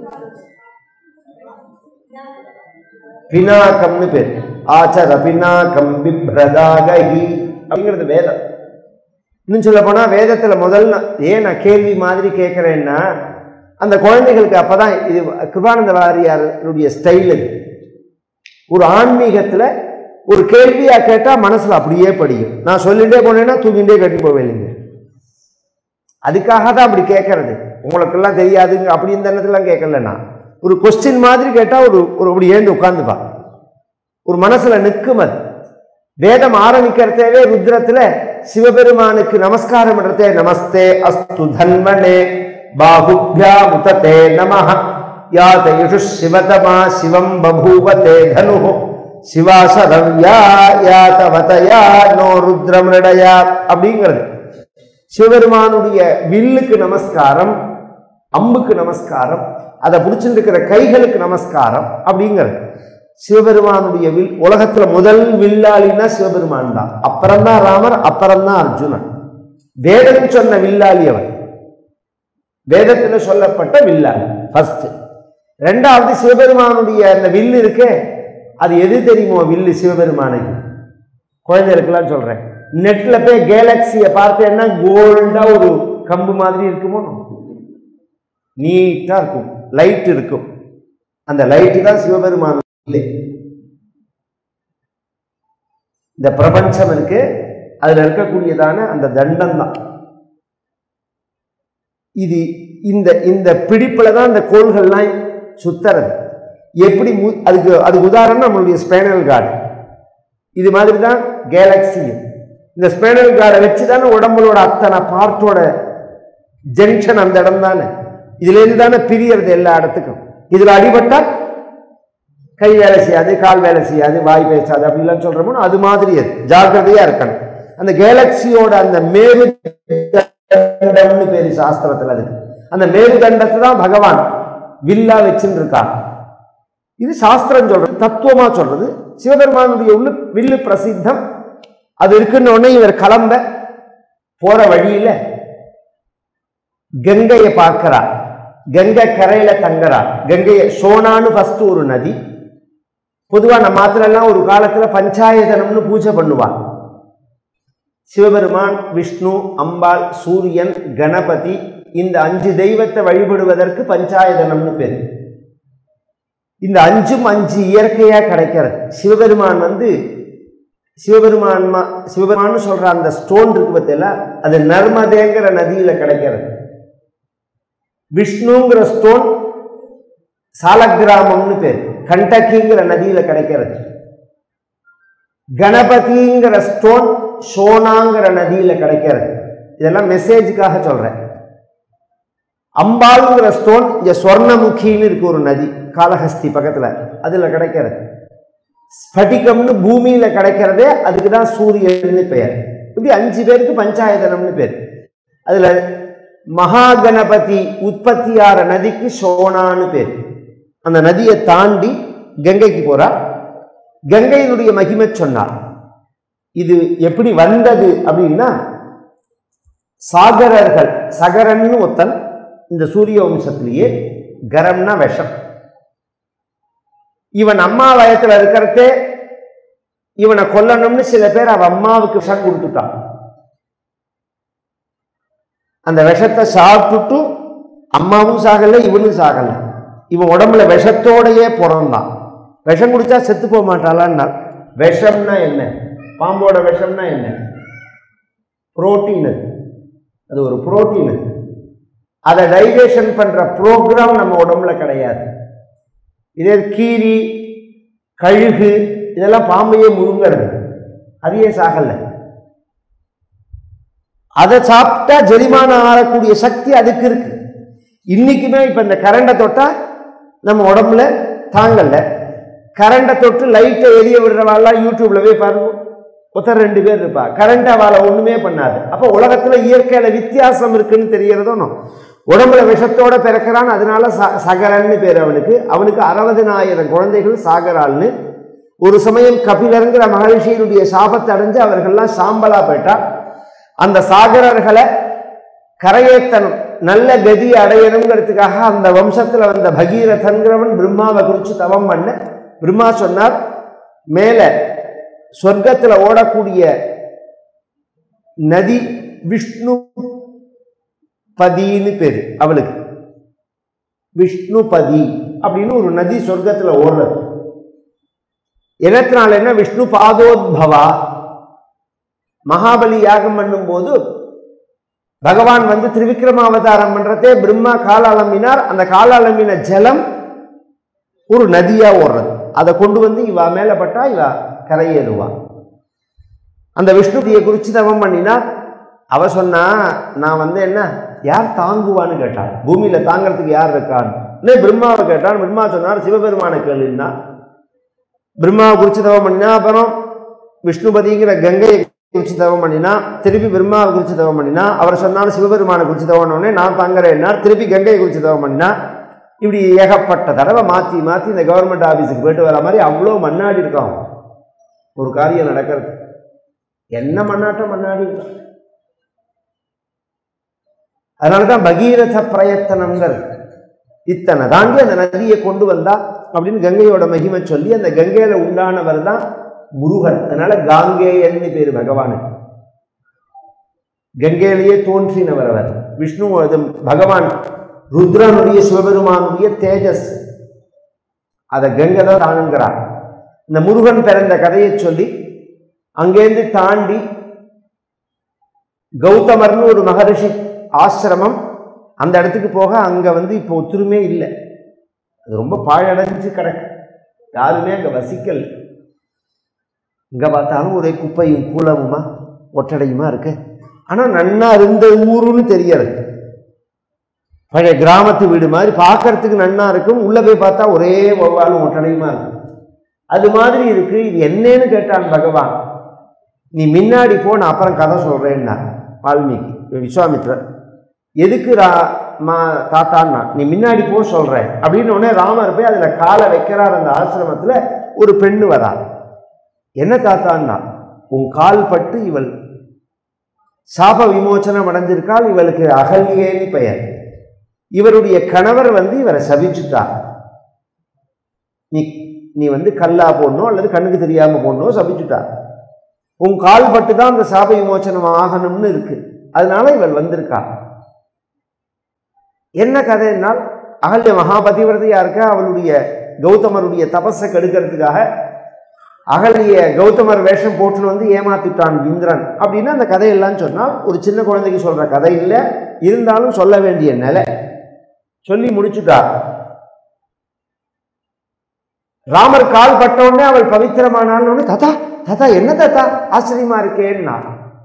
பினாக்கம்னு பேர் ஆச்சர பினாக்கம் பிப்ரதாகி அப்படிங்கிறது வேதம் இன்னும் சொல்ல போனா வேதத்துல முதல் நான் ஏன் நான் கேள்வி மாதிரி கேட்கிறேன்னா அந்த குழந்தைகளுக்கு அப்பதான் இது கிருபானந்த வாரியாருடைய ஸ்டைல் இது ஒரு ஆன்மீகத்துல ஒரு கேள்வியா கேட்டா மனசுல அப்படியே படியும் நான் சொல்லிட்டே போனேன்னா தூங்கிட்டே கட்டி போவேன் அதுக்காக தான் அப்படி கேட்கறது உங்களுக்கெல்லாம் தெரியாதுங்க அப்படி இந்த எண்ணத்துலாம் கேட்கல நான் ஒரு கொஸ்டின் மாதிரி கேட்டா ஒரு ஒரு அப்படி ஏந்து உட்காந்துப்பா ஒரு மனசுல நிற்கும் அது வேதம் ஆரம்பிக்கிறதே ருத்ரத்துல சிவபெருமானுக்கு நமஸ்காரம் பண்றதே நமஸ்தே அஸ்து தன்மனே பாகுப்யா முததே நமஹ யாதயுஷு சிவதமா சிவம் பபூவதே தனு சிவாசரம் யா யாதவதயா நோ ருத்ரமிருடயா அப்படிங்கிறது சிவபெருமானுடைய வில்லுக்கு நமஸ்காரம் அம்புக்கு நமஸ்காரம் அதை பிடிச்சிட்டு இருக்கிற கைகளுக்கு நமஸ்காரம் அப்படிங்கிறது சிவபெருமானுடைய வில் உலகத்துல முதல் வில்லாளின்னா சிவபெருமான் தான் அப்புறம்தான் ராமர் அப்புறம்தான் அர்ஜுனன் வேதம் சொன்ன வில்லாளி அவன் வேதத்துல சொல்லப்பட்ட வில்லாளி ஃபர்ஸ்ட் ரெண்டாவது சிவபெருமானுடைய அந்த வில்லு இருக்கே அது எது தெரியுமோ வில்லு சிவபெருமானுக்கு குழந்தைகளுக்கெல்லாம் சொல்றேன் நெட்ல போய் கேலக்சியை பார்த்தேன்னா கோல்டா ஒரு கம்பு மாதிரி இருக்குமோ நீட்டா இருக்கும் லைட் இருக்கும் அந்த லைட்டு தான் சிவபெருமான் இல்லை இந்த பிரபஞ்சம் இருக்கு அதுல இருக்கக்கூடியதான அந்த தண்டம் தான் இது இந்த இந்த பிடிப்புல தான் இந்த கோள்கள்லாம் சுத்துறது எப்படி மு- அதுக்கு அதுக்கு உதாரணம் நம்மளுடைய ஸ்பேனல் கார்டு இது மாதிரி தான் கேலக்சியும் இந்த ஸ்பேனல் கார்டை வச்சு தானே உடம்புலோட அத்தனை பார்ட்டோட ஜங்ஷன் அந்த இடம் தானே இதுல இருந்து தானே பிரியறது எல்லா இடத்துக்கும் இதுல அடிபட்டா கை வேலை செய்யாது கால் வேலை செய்யாது வாய் பேசாது அப்படிலாம் சொல்றோமோ அது மாதிரி அது ஜாக்கிரதையா இருக்கணும் அந்த கேலக்சியோட அந்த மேரு தண்டம்னு பேரு சாஸ்திரத்துல அதுக்கு அந்த மேரு தண்டத்தை தான் பகவான் வில்லா வச்சுன்னு இருக்கான் இது சாஸ்திரம் சொல்றது தத்துவமா சொல்றது சிவபெருமானுடைய உள்ள வில்லு பிரசித்தம் அது இருக்குன்னு உடனே இவர் கிளம்ப போற வழியில கங்கையை பார்க்கிறார் கங்கை கரையில தங்குறார் கங்கையை சோனான்னு ஃபர்ஸ்ட் ஒரு நதி பொதுவா நம்ம மாத்திரெல்லாம் ஒரு காலத்துல பஞ்சாயதனம்னு பூஜை பண்ணுவாங்க சிவபெருமான் விஷ்ணு அம்பாள் சூரியன் கணபதி இந்த அஞ்சு தெய்வத்தை வழிபடுவதற்கு பஞ்சாயதனம்னு பேர் இந்த அஞ்சும் அஞ்சு இயற்கையா கிடைக்கிறது சிவபெருமான் வந்து சிவபெருமான் மா- சிவபெருமான்னு சொல்ற அந்த ஸ்டோன் இருக்கு பார்த்தீங்களா அது நர்மதேங்கிற நதியில கிடைக்கிறது விஷ்ணுங்கிற ஸ்டோன் சாலக்கிராமம்னு பேர் கண்டகிங்கிற நதியில கிடைக்கிறது கணபதிங்கிற ஸ்டோன் சோனாங்கிற நதியில கிடைக்கிறது இதெல்லாம் மெசேஜுக்காக சொல்றேன் அம்பாளுங்கிற ஸ்டோன் இங்க சொர்ணமுகின்னு இருக்கு ஒரு நதி காளஹஸ்தி பக்கத்துல அதுல கிடைக்கிறது ஸ்படிகம்னு பூமியில கிடைக்கிறதே அதுக்கு தான் சூரியன்னு பெயர் இப்படி அஞ்சு பேருக்கு பஞ்சாயதனம்னு பேர் அதுல மகா கணபதி உற்பத்தியார நதிக்கு சோனான்னு பேர் அந்த நதியை தாண்டி கங்கைக்கு போறா கங்கையினுடைய மகிமை சொன்னார் இது எப்படி வந்தது அப்படின்னா சாகரர்கள் சகரன்னு ஒருத்தன் இந்த சூரிய வம்சத்திலேயே கரம்னா விஷம் இவன் அம்மா வயத்துல இருக்கிறதே இவனை கொல்லணும்னு சில பேர் அவ அம்மாவுக்கு விஷம் கொடுத்துட்டான் அந்த விஷத்தை சாப்பிட்டுட்டு அம்மாவும் சாகல இவனும் சாகல இவன் உடம்புல விஷத்தோடையே பிறந்தான் விஷம் குடிச்சா செத்து போக மாட்டாளான்னா விஷம்னா என்ன பாம்போட விஷம்னா என்ன புரோட்டீன் அது அது ஒரு புரோட்டீன் அது அதை டைஜஷன் பண்ற ப்ரோக்ராம் நம்ம உடம்புல கிடையாது இதே கீரி கழுகு இதெல்லாம் பாம்பையே முழுங்கிறது அது ஏன் சாகல அதை சாப்பிட்டா ஜெரிமானம் ஆறக்கூடிய சக்தி அதுக்கு இருக்கு இன்னைக்குமே இப்ப இந்த கரண்டை தொட்டா நம்ம உடம்புல தாங்கல கரண்டை தொட்டு லைட்டை எரிய விடுறவாள்லாம் யூடியூப்ல போய் பாருங்க ஒருத்தர் ரெண்டு பேர் இருப்பா கரண்ட் அவளை ஒண்ணுமே பண்ணாது அப்போ உலகத்துல இயற்கையில வித்தியாசம் இருக்குன்னு தெரியறதோ உடம்புல விஷத்தோட பிறக்கிறான் அதனால ச- சகரன்னு பேர் அவனுக்கு அவனுக்கு அறுபதினாயிரம் குழந்தைகள் சாகரால்னு ஒரு சமயம் கபிலருங்கிற மகரிஷியினுடைய சாபத்தை அடைஞ்சு அவர்கள்லாம் சாம்பலா போயிட்டா அந்த சாகரர்களை கரையேத்தணும் நல்ல கதி அடையணுங்கிறதுக்காக அந்த வம்சத்துல வந்த பகீரதன்கிறவன் பிரம்மாவை குறித்து தவம் பண்ண பிரம்மா சொன்னார் மேல சொர்க்கத்துல ஓடக்கூடிய நதி விஷ்ணு பதின்னு பேரு அவளுக்கு விஷ்ணுபதி அப்படின்னு ஒரு நதி சொர்க்கத்துல ஓடுறது என்னத்தினால என்ன விஷ்ணு பாதோத்பவா மகாபலி யாகம் பண்ணும்போது பகவான் வந்து திருவிக்ரம அவதாரம் பண்றதே பிரம்மா கால அலம்பினார் அந்த கால அலம்பின ஜலம் ஒரு நதியா ஓடுறது அதை கொண்டு வந்து இவா மேல பட்டா இவா கரையேறுவா அந்த விஷ்ணுதியை குறித்து தவம் பண்ணினா அவ சொன்னா நான் வந்து என்ன யார் தாங்குவான்னு கேட்டாள் பூமியில தாங்கிறதுக்கு யார் இருக்கான்னு உடனே பிரம்மாவை கேட்டான் பிரம்மா சொன்னார் சிவபெருமான கேளுன்னா பிரம்மாவை குறித்து தவம் பண்ணினா அப்புறம் விஷ்ணுபதிங்கிற கங்கையை குறித்து தவம் பண்ணினா திருப்பி பிரம்மாவை குறித்து தவம் பண்ணினா அவர் சொன்னார் சிவபெருமானை குறித்து தவம் பண்ண உடனே நான் தாங்குறேன்னா திருப்பி கங்கையை குறித்து தவம் பண்ணினா இப்படி ஏகப்பட்ட தடவை மாற்றி மாற்றி இந்த கவர்மெண்ட் ஆஃபீஸுக்கு போயிட்டு வர மாதிரி அவ்வளோ மண்ணாடி இருக்கான் ஒரு காரியம் நடக்கிறது என்ன மண்ணாட்டம் மண்ணாடி இருக்கான் அதனால தான் பகீரத பிரயத்தனம்ங்கிறது இத்தனை தாண்டி அந்த நதியை கொண்டு வந்தா அப்படின்னு கங்கையோட மகிமை சொல்லி அந்த கங்கையில உண்டானவர் தான் முருகன் அதனால காங்கேயன்னு பேரு பகவானுக்கு கங்கையிலேயே தோன்றினவர் அவர் விஷ்ணு அது பகவான் ருத்ரனுடைய சிவபெருமானுடைய தேஜஸ் அதை கங்கை தான் தானுங்கிறார் இந்த முருகன் பிறந்த கதையை சொல்லி அங்கேருந்து தாண்டி கௌதமர்னு ஒரு மகரிஷி ஆசிரமம் அந்த இடத்துக்கு போக அங்க வந்து இப்போ ஒத்துருமே இல்லை அது ரொம்ப பாழடைஞ்சு கிடக்கு யாருமே அங்க வசிக்கல இங்க பார்த்தாலும் ஒரே குப்பையும் கூலமுமா ஒட்டடையுமா இருக்கு ஆனா நன்னா இருந்த ஊருன்னு தெரியறது பழைய கிராமத்து வீடு மாதிரி பார்க்கறதுக்கு நன்னா இருக்கும் உள்ள போய் பார்த்தா ஒரே ஒவ்வாலும் ஒட்டடையுமா இருக்கும் அது மாதிரி இருக்கு இது என்னன்னு கேட்டான் பகவான் நீ முன்னாடி போ நான் அப்புறம் கதை சொல்றேன்னா வால்மீகி விஸ்வாமித்ரர் எதுக்கு ரா மா தாத்தான்னா நீ முன்னாடி போ சொல்றேன் அப்படின்னு உடனே ராமர் போய் அதுல காலை வைக்கிறார் அந்த ஆசிரமத்துல ஒரு பெண்ணு வரா என்ன தாத்தான்னா உன் கால் பட்டு இவள் சாப விமோச்சனம் அடைஞ்சிருக்காள் இவளுக்கு அகல்யேன்னு பெயர் இவருடைய கணவர் வந்து இவரை சபிச்சுட்டார் நீ நீ வந்து கல்லா போடணும் அல்லது கண்ணுக்கு தெரியாம போடணும் சபிச்சுட்டார் உன் கால் பட்டு தான் அந்த சாப விமோச்சனம் ஆகணும்னு இருக்கு அதனால இவள் வந்திருக்கா என்ன கதைனால் அகல்ய மகாபதிவிரதையா இருக்க அவளுடைய கௌதமருடைய தபஸை கெடுக்கிறதுக்காக அகலிய கௌதமர் வேஷம் போட்டுன்னு வந்து ஏமாத்திட்டான் இந்திரன் அப்படின்னு அந்த கதையெல்லாம் சொன்னால் ஒரு சின்ன குழந்தைக்கு சொல்ற கதை இல்லை இருந்தாலும் சொல்ல வேண்டிய நிலை சொல்லி முடிச்சுட்டார் ராமர் கால் பட்ட உடனே அவள் பவித்திரமானான்னு உடனே தாத்தா தாத்தா என்ன தாத்தா ஆச்சரியமா இருக்கேன்னா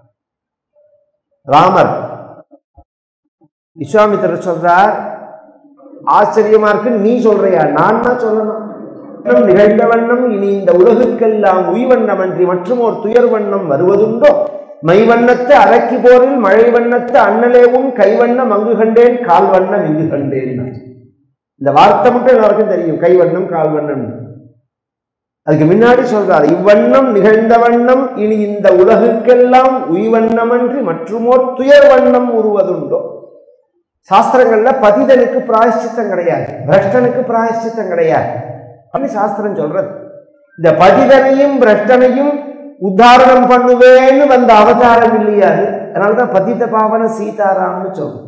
ராமர் விஸ்வாமித்திரர் சொல்றார் ஆச்சரியமா இருக்கு நீ சொல்றியா நான் தான் சொல்லணும் வண்ணம் நிகழ்ந்த வண்ணம் இனி இந்த உலகுக்கெல்லாம் உய்வண்ணம் அன்றி மற்றும் ஒரு துயர் வண்ணம் வருவதுண்டோ மைவண்ணத்து அரக்கி போரில் மழை வண்ணத்து அண்ணலேவும் கைவண்ணம் அங்கு கண்டேன் கால் வண்ணம் இங்கு கண்டேன் இந்த வார்த்தை மட்டும் எல்லாருக்கும் தெரியும் கைவண்ணம் கால் வண்ணம் அதுக்கு முன்னாடி சொல்றார் இவ்வண்ணம் நிகழ்ந்த வண்ணம் இனி இந்த உலகுக்கெல்லாம் உய்வண்ணமன்றி மற்றுமோர் துயர் வண்ணம் உருவதுண்டோ சாஸ்திரங்கள்ல பதிதனுக்கு பிராயஷ்சித்தம் கிடையாது பிரஷ்டனுக்கு பிராயஷ்சித்தம் கிடையாது அப்படின்னு சாஸ்திரம் சொல்றது இந்த பதிதனையும் பிரஷ்டனையும் உத்தாரணம் பண்ணுவேன்னு வந்த அவதாரம் இல்லையா அது அதனாலதான் பதித்த பாவன சீதாராம்னு சொல்றோம்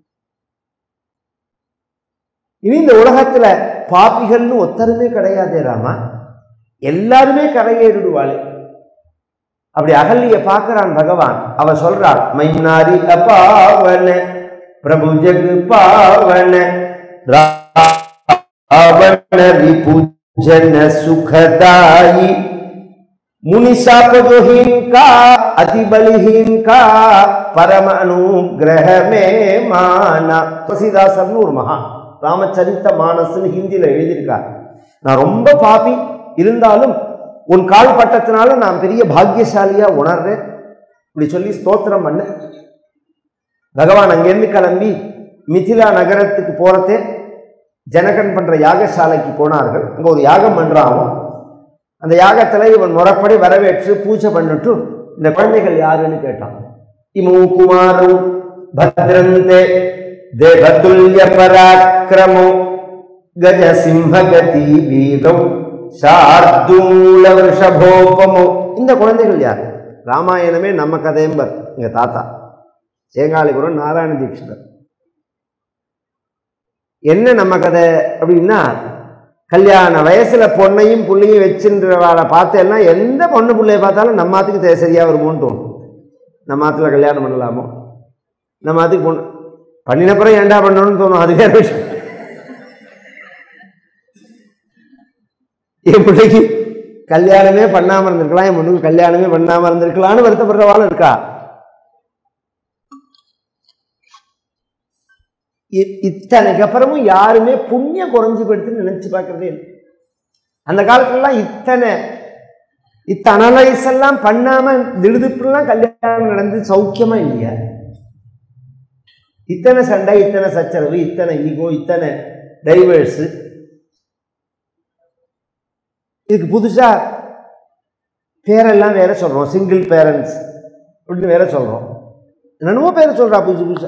இனி இந்த உலகத்துல பாப்பிகள்னு ஒத்தருமே கிடையாதே ராமா எல்லாருமே கரையேறிடுவாளே அப்படி அகல்லிய பார்க்கறான் பகவான் அவ சொல்றாள் மைனாரி அப்பாவன பிரபு ஜகு பாவன ராவண ரிபுஜன சுகதாயி मुनि शापहीन का अति बलहीन का परम अनुग्रह में माना துளசிதாசர்னு ஒரு மகா ராமச்சரித்த மானஸ்னு ஹிந்தியில் எழுதியிருக்கார் நான் ரொம்ப பாப்பி இருந்தாலும் உன் கால் பட்டத்தினால நான் பெரிய பாக்கியசாலியா உணர்றேன் இப்படி சொல்லி ஸ்தோத்திரம் பண்ண பகவான் அங்கேருந்து கிளம்பி மிथिला நகரத்துக்கு போறதே ஜனகன் பண்ற யாகசாலைக்கு போனார்கள் அங்க ஒரு யாகம் பண்றான் அந்த யாகத்துல இவன் முறைப்படி வரவேற்று பூஜை பண்ணிட்டு இந்த குழந்தைகள் யாருன்னு கேட்டான் இமு குமாரும் பத்ரந்தே தேவதுல்ய பராக்கிரமோ கஜ சிம்ஹகதி வீரம் சார்தூல விஷபோபமோ இந்த குழந்தைகள் யார் ராமாயணமே நம்ம கதையம்பர் எங்க தாத்தா சேங்காலிபுரம் நாராயண தீட்சிதர் என்ன நம்ம கதை அப்படின்னா கல்யாண வயசுல பொண்ணையும் புள்ளையும் வச்சுன்றவாளை பார்த்தேன்னா எந்த பொண்ணு பிள்ளைய பார்த்தாலும் நம்ம ஆத்துக்கு தே- சரியா வருமோன்னு தோணும் நம்ம ஆத்துல கல்யாணம் பண்ணலாமோ நம்ம ஆத்துக்கு பொண்ணு பண்ணினப்புறம் ஏன்டா பண்ணணும்னு தோணும் அது வேற விஷயம் என் பிள்ளைக்கு கல்யாணமே பண்ணாம இருந்திருக்கலாம் என் பொண்ணுக்கு கல்யாணமே பண்ணாம இருந்திருக்கலாம்னு வருத்தப்படுறவாளும் இருக்கா இ- இத்தனைக்கு அப்புறமும் யாருமே புண்ணியம் குறைஞ்சு போயிடுதுன்னு நினைச்சு பார்க்கறதே இல்லை அந்த காலத்துலலாம் இத்தனை இத்தனை அனலைஸ் எல்லாம் பண்ணாம திடுதிப்புலாம் கல்யாணம் நடந்து சௌக்கியமா இல்லையா இத்தனை சண்டை இத்தனை சச்சரவு இத்தனை ஈகோ இத்தனை டைவர்ஸு இதுக்கு புதுசா பேரெல்லாம் வேற சொல்றோம் சிங்கிள் பேரண்ட்ஸ் அப்படின்னு வேற சொல்றோம் என்னென்னமோ பேரை சொல்றா புதுசு புதுசா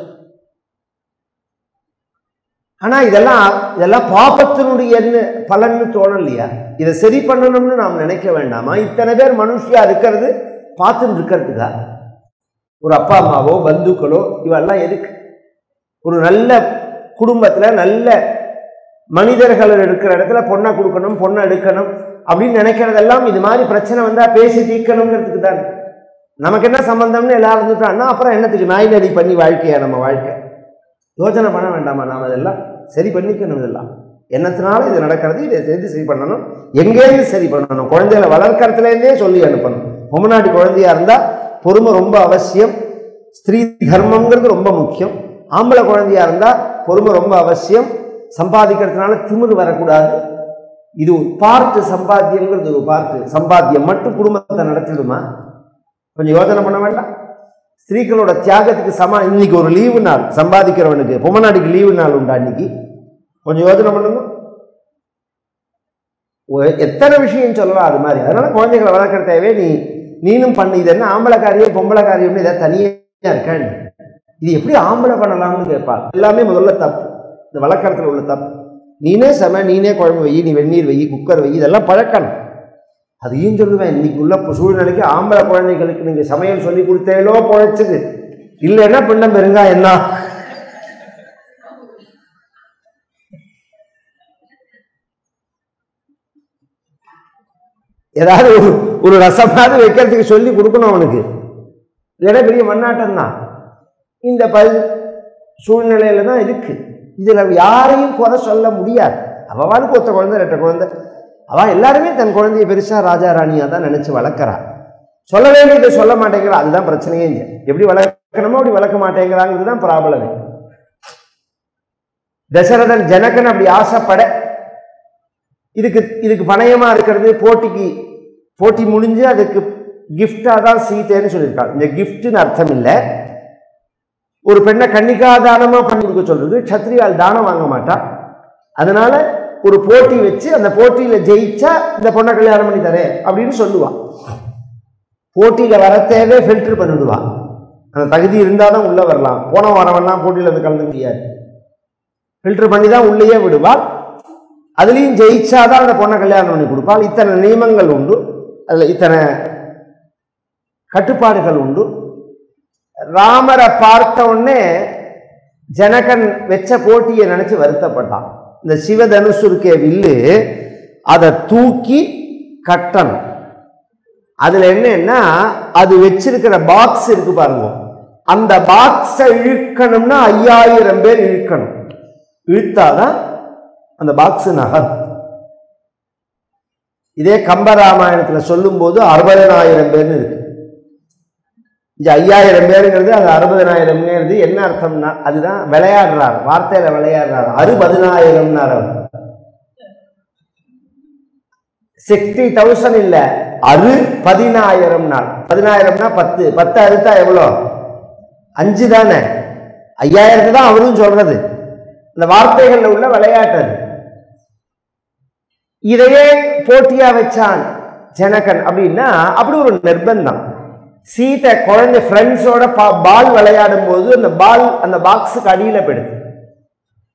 ஆனா இதெல்லாம் இதெல்லாம் பாப்பத்தினுடைய என்ன பலன்னு தோணலையா இதை சரி பண்ணணும்னு நாம் நினைக்க வேண்டாமா இத்தனை பேர் மனுஷியா இருக்கிறது பார்த்துட்டு இருக்கிறதுக்கா ஒரு அப்பா அம்மாவோ பந்துக்களோ இவெல்லாம் எதுக்கு ஒரு நல்ல குடும்பத்துல நல்ல மனிதர்கள் இருக்கிற இடத்துல பொண்ணை கொடுக்கணும் பொண்ணை எடுக்கணும் அப்படின்னு நினைக்கிறதெல்லாம் இது மாதிரி பிரச்சனை வந்தா பேசி தீர்க்கணுங்கிறதுக்கு தான் நமக்கு என்ன சம்பந்தம்னு எல்லாரும் இருந்துட்டான்னா அப்புறம் என்னத்துக்கு நாய் நடி பண்ணி வாழ்க்கையா நம்ம வாழ்க்கை யோசனை பண்ண வேண்டாமா நாம் இதெல்லாம் சரி பண்ணிக்கணும் இதெல்லாம் என்னத்தினால இது நடக்கிறது இதை சேர்த்து சரி பண்ணணும் எங்கேருந்து சரி பண்ணணும் குழந்தைகளை வளர்க்கறதுலேருந்தே சொல்லி அனுப்பணும் பொம்மநாட்டி குழந்தையா இருந்தால் பொறுமை ரொம்ப அவசியம் ஸ்திரீ தர்மங்கிறது ரொம்ப முக்கியம் ஆம்பளை குழந்தையா இருந்தால் பொறுமை ரொம்ப அவசியம் சம்பாதிக்கிறதுனால திமிரு வரக்கூடாது இது ஒரு பார்ட்டு சம்பாத்தியங்கிறது ஒரு பார்ட்டு சம்பாத்தியம் மட்டும் குடும்பத்தை நடத்திடுமா கொஞ்சம் யோசனை பண்ண வேண்டாம் ஸ்திரீகளோட தியாகத்துக்கு சம இன்னைக்கு ஒரு லீவு நாள் சம்பாதிக்கிறவனுக்கு பொம்மநாடிக்கு லீவு நாள் உண்டா இன்னைக்கு கொஞ்சம் யோசனை பண்ணுங்க ஒ- எத்தனை விஷயம் சொல்லலாம் அது மாதிரி அதனால குழந்தைகளை வளர்க்குற தேவை நீ நீனும் பண்ணு இது என்ன ஆம்பளை காரியம் பொம்பளை காரியம்னு இதை தனியாக இருக்கேன் இது எப்படி ஆம்பளை பண்ணலாம்னு கேட்பா எல்லாமே முதல்ல தப்பு இந்த வளர்க்குறதுல உள்ள தப்பு நீனே சம நீனே குழம்பு வை நீ வெந்நீர் வை குக்கர் வை இதெல்லாம் பழக்கணும் அதையும் சொல்லுவேன் இன்னைக்கு உள்ள பு- சூழ்நிலைக்கு ஆம்பளை குழந்தைகளுக்கு நீங்க சமையல் சொல்லி கொடுத்தேலோ பொழைச்சது இல்லைன்னா பிண்டம் பெருங்கா என்ன ஏதாவது ஒரு ஒரு ரசமாவது வைக்கிறதுக்கு சொல்லி கொடுக்கணும் அவனுக்கு இல்லைன்னா பெரிய மண்ணாட்டம் தான் இந்த பல் சூழ்நிலையில தான் இருக்கு இதுல யாரையும் குறை சொல்ல முடியாது அவளுக்கு ஒத்த குழந்தை ரெட்ட குழந்தை அவ எல்லாருமே தன் குழந்தைய பெருசா ராஜா ராணியா தான் நினைச்சு வளர்க்குறா சொல்ல வேண்டியதை சொல்ல மாட்டேங்கிறா அதுதான் பிரச்சனையே இங்க எப்படி வளர்க்கணுமோ அப்படி வளர்க்க மாட்டேங்கிறாங்கிறது தான் ப்ராப்ளமே தசரதன் ஜனகன் அப்படி ஆசைப்பட இதுக்கு இதுக்கு பணயமா இருக்கிறது போட்டிக்கு போட்டி முடிஞ்சு அதுக்கு கிஃப்டா தான் சீதைன்னு சொல்லியிருக்காங்க இந்த கிஃப்ட்னு அர்த்தம் இல்லை ஒரு பெண்ணை கன்னிகா தானமா பண்ணி கொடுக்க சொல்றது க்ஷத்ரியால் தானம் வாங்க மாட்டா அதனால ஒரு போட்டி வச்சு அந்த போட்டியில ஜெயிச்சா இந்த பொண்ணை கல்யாணம் பண்ணி தரேன் அப்படின்னு சொல்லுவா போட்டியில வரத்தேவே ஃபில்டர் பண்ணிடுவா அந்த தகுதி இருந்தால் தான் உள்ள வரலாம் போன வரவெல்லாம் போட்டியில் வந்து கலந்து முடியாது ஃபில்டர் பண்ணி தான் உள்ளேயே விடுவாள் அதுலேயும் ஜெயிச்சாதான் அந்த பொண்ணை கல்யாணம் பண்ணி கொடுப்பாள் இத்தனை நியமங்கள் உண்டு அதில் இத்தனை கட்டுப்பாடுகள் உண்டு ராமரை பார்த்த உடனே ஜனகன் வச்ச போட்டியை நினைச்சு வருத்தப்பட்டான் இந்த சிவதனுசு இருக்கே வில்லு அதை தூக்கி கட்டணும் அதுல என்னன்னா அது வச்சிருக்கிற பாக்ஸ் இருக்கு பாருங்க அந்த பாக்ஸை இழுக்கணும்னா ஐயாயிரம் பேர் இழுக்கணும் இழுத்தாதான் அந்த பாக்ஸ் நகரும் இதே கம்பராமாயணத்துல சொல்லும்போது அறுபதனாயிரம் பேர்னு இருக்கு இந்த ஐயாயிரம் பேருங்கிறது அது அறுபதனாயிரம்ங்கிறது என்ன அர்த்தம்னா அதுதான் விளையாடுறார் வார்த்தையில விளையாடுறார் அறுபதினாயிரம்னார் அவர் சிக்ஸ்டி தௌசண்ட் இல்ல அறு பதினாயிரம் நாள் பதினாயிரம்னா பத்து பத்து அறுத்தா எவ்வளோ அஞ்சு தானே ஐயாயிரத்து தான் அவரும் சொல்றது இந்த வார்த்தைகள்ல உள்ள விளையாட்டு அது இதையே போட்டியா வச்சான் ஜனகன் அப்படின்னா அப்படி ஒரு நிர்பந்தம் சீதை குழந்தை ஃப்ரெண்ட்ஸோட பால் விளையாடும் போது அந்த பால் அந்த பாக்ஸுக்கு அடியில போயிடுது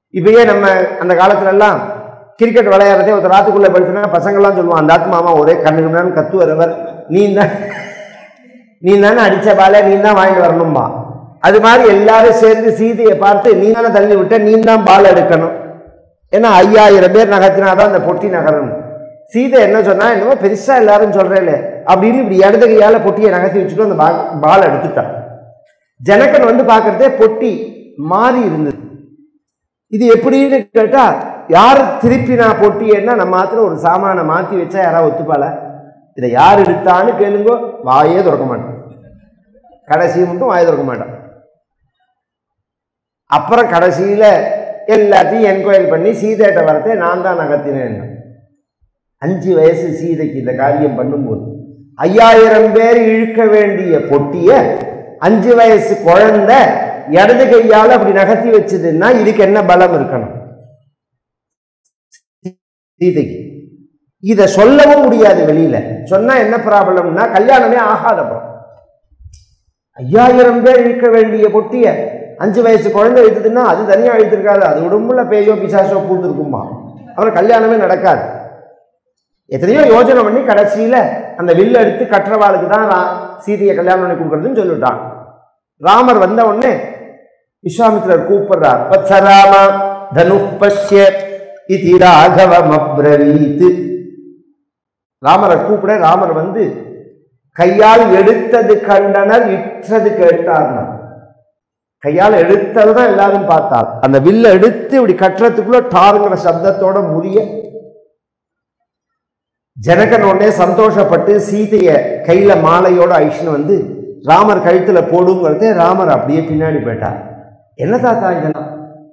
இப்பயே நம்ம அந்த காலத்துல எல்லாம் கிரிக்கெட் விளையாடுறதே ஒரு ராத்துக்குள்ள படுத்துனா பசங்கள்லாம் சொல்லுவான் அந்த ஆத்து மாமா ஒரே கண்ணுக்கு தான் கத்து வரவர் நீ தான் நீ தானே அடிச்ச பால நீ தான் வாங்கிட்டு வரணும்பா அது மாதிரி எல்லாரும் சேர்ந்து சீதையை பார்த்து நீ தானே தள்ளி விட்ட நீ தான் பால் எடுக்கணும் ஏன்னா ஐயாயிரம் பேர் நகர்த்தினாதான் அந்த பொட்டி நகரணும் சீதை என்ன சொன்னா என்னமோ பெருசா எல்லாரும் சொல்றேன் அப்படின்னு இப்படி இடது கையால பொட்டியை நகர்த்தி வச்சுட்டு அந்த பா- பால் எடுத்துட்டான் ஜனகன் வந்து பார்க்கறதே பொட்டி மாறி இருந்தது இது எப்படின்னு கேட்டா யார் திருப்பி நான் பொட்டியேன்னா நம்ம மாத்திரம் ஒரு சாமானை மாத்தி வச்சா யாராவது ஒத்துப்பால இதை யார் எடுத்தான்னு கேளுங்கோ வாயே திறக்க மாட்டோம் கடைசி மட்டும் வாயை திறக்க மாட்டான் அப்புறம் கடைசியில எல்லாத்தையும் என்கொயரி பண்ணி சீதையிட்ட வரத்தே நான் தான் நகர்த்தினேன் அஞ்சு வயசு சீதைக்கு இந்த காரியம் பண்ணும்போது ஐயாயிரம் பேர் இழுக்க வேண்டிய பொட்டிய அஞ்சு வயசு குழந்தை இடது கையால அப்படி நகர்த்தி வச்சதுன்னா இதுக்கு என்ன பலம் இருக்கணும் சீதைக்கு இத சொல்லவும் முடியாது வெளியில சொன்னா என்ன ப்ராப்ளம்னா கல்யாணமே ஆகாத அப்புறம் ஐயாயிரம் பேர் இழுக்க வேண்டிய பொட்டிய அஞ்சு வயசு குழந்தை இழுத்துதுன்னா அது தனியா இழுத்துருக்காது அது உடம்புல பேயோ பிசாசோ பூந்துருக்குமா அப்புறம் கல்யாணமே நடக்காது எத்தனையோ யோஜனை பண்ணி கடைசியில அந்த வில்ல எடுத்து கற்றவாளுக்கு தான் ரா- சீதையை கல்யாணம் பண்ணி கொடுக்கறதுன்னு சொல்லிட்டான் ராமர் வந்த உடனே விஸ்வாமித்திரர் கூப்பிடுறார் வத்சராம தனு பஷ்ய இதி ராகவம் அப்ரவீத் ராமரை கூப்பிட ராமர் வந்து கையால் எடுத்தது கண்டனர் இற்றது கேட்டார்னா கையால் எடுத்தது தான் எல்லாரும் பார்த்தார் அந்த வில்ல எடுத்து இப்படி கட்டுறதுக்குள்ள டாருங்கிற சப்தத்தோட முடிய ஜனகன் உடனே சந்தோஷப்பட்டு சீதைய கையில மாலையோட ஐஷ்ணு வந்து ராமர் கழுத்துல போடுங்கிறதே ராமர் அப்படியே பின்னாடி போயிட்டார் என்ன தாத்தா இதெல்லாம்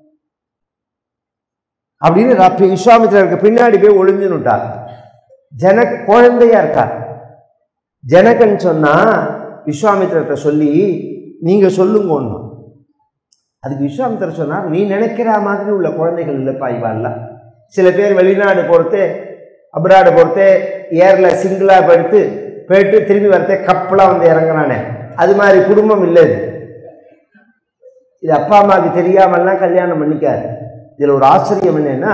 அப்படின்னு ரா- விஸ்வாமித்திரருக்கு பின்னாடி போய் ஒளிஞ்சுன்னுட்டார் ஜனக் குழந்தையா இருக்கார் ஜனகன் சொன்னா விஸ்வாமித்திரர்கிட்ட சொல்லி நீங்க சொல்லுங்க ஒன்றும் அதுக்கு விஸ்வாமித்திரர் சொன்னார் நீ நினைக்கிற மாதிரி உள்ள குழந்தைகள் இல்லைப்பா இவாள்லாம் சில பேர் வெளிநாடு போகிறதே அப்ராடு போகிறதே ஏரில் சிங்கிளாக படுத்து போயிட்டு திரும்பி வரத்தே கப்பலாக வந்து இறங்குறானே அது மாதிரி குடும்பம் இல்லை இது இது அப்பா அம்மாவுக்கு தெரியாமல்லாம் கல்யாணம் பண்ணிக்காது இதில் ஒரு ஆச்சரியம் என்னன்னா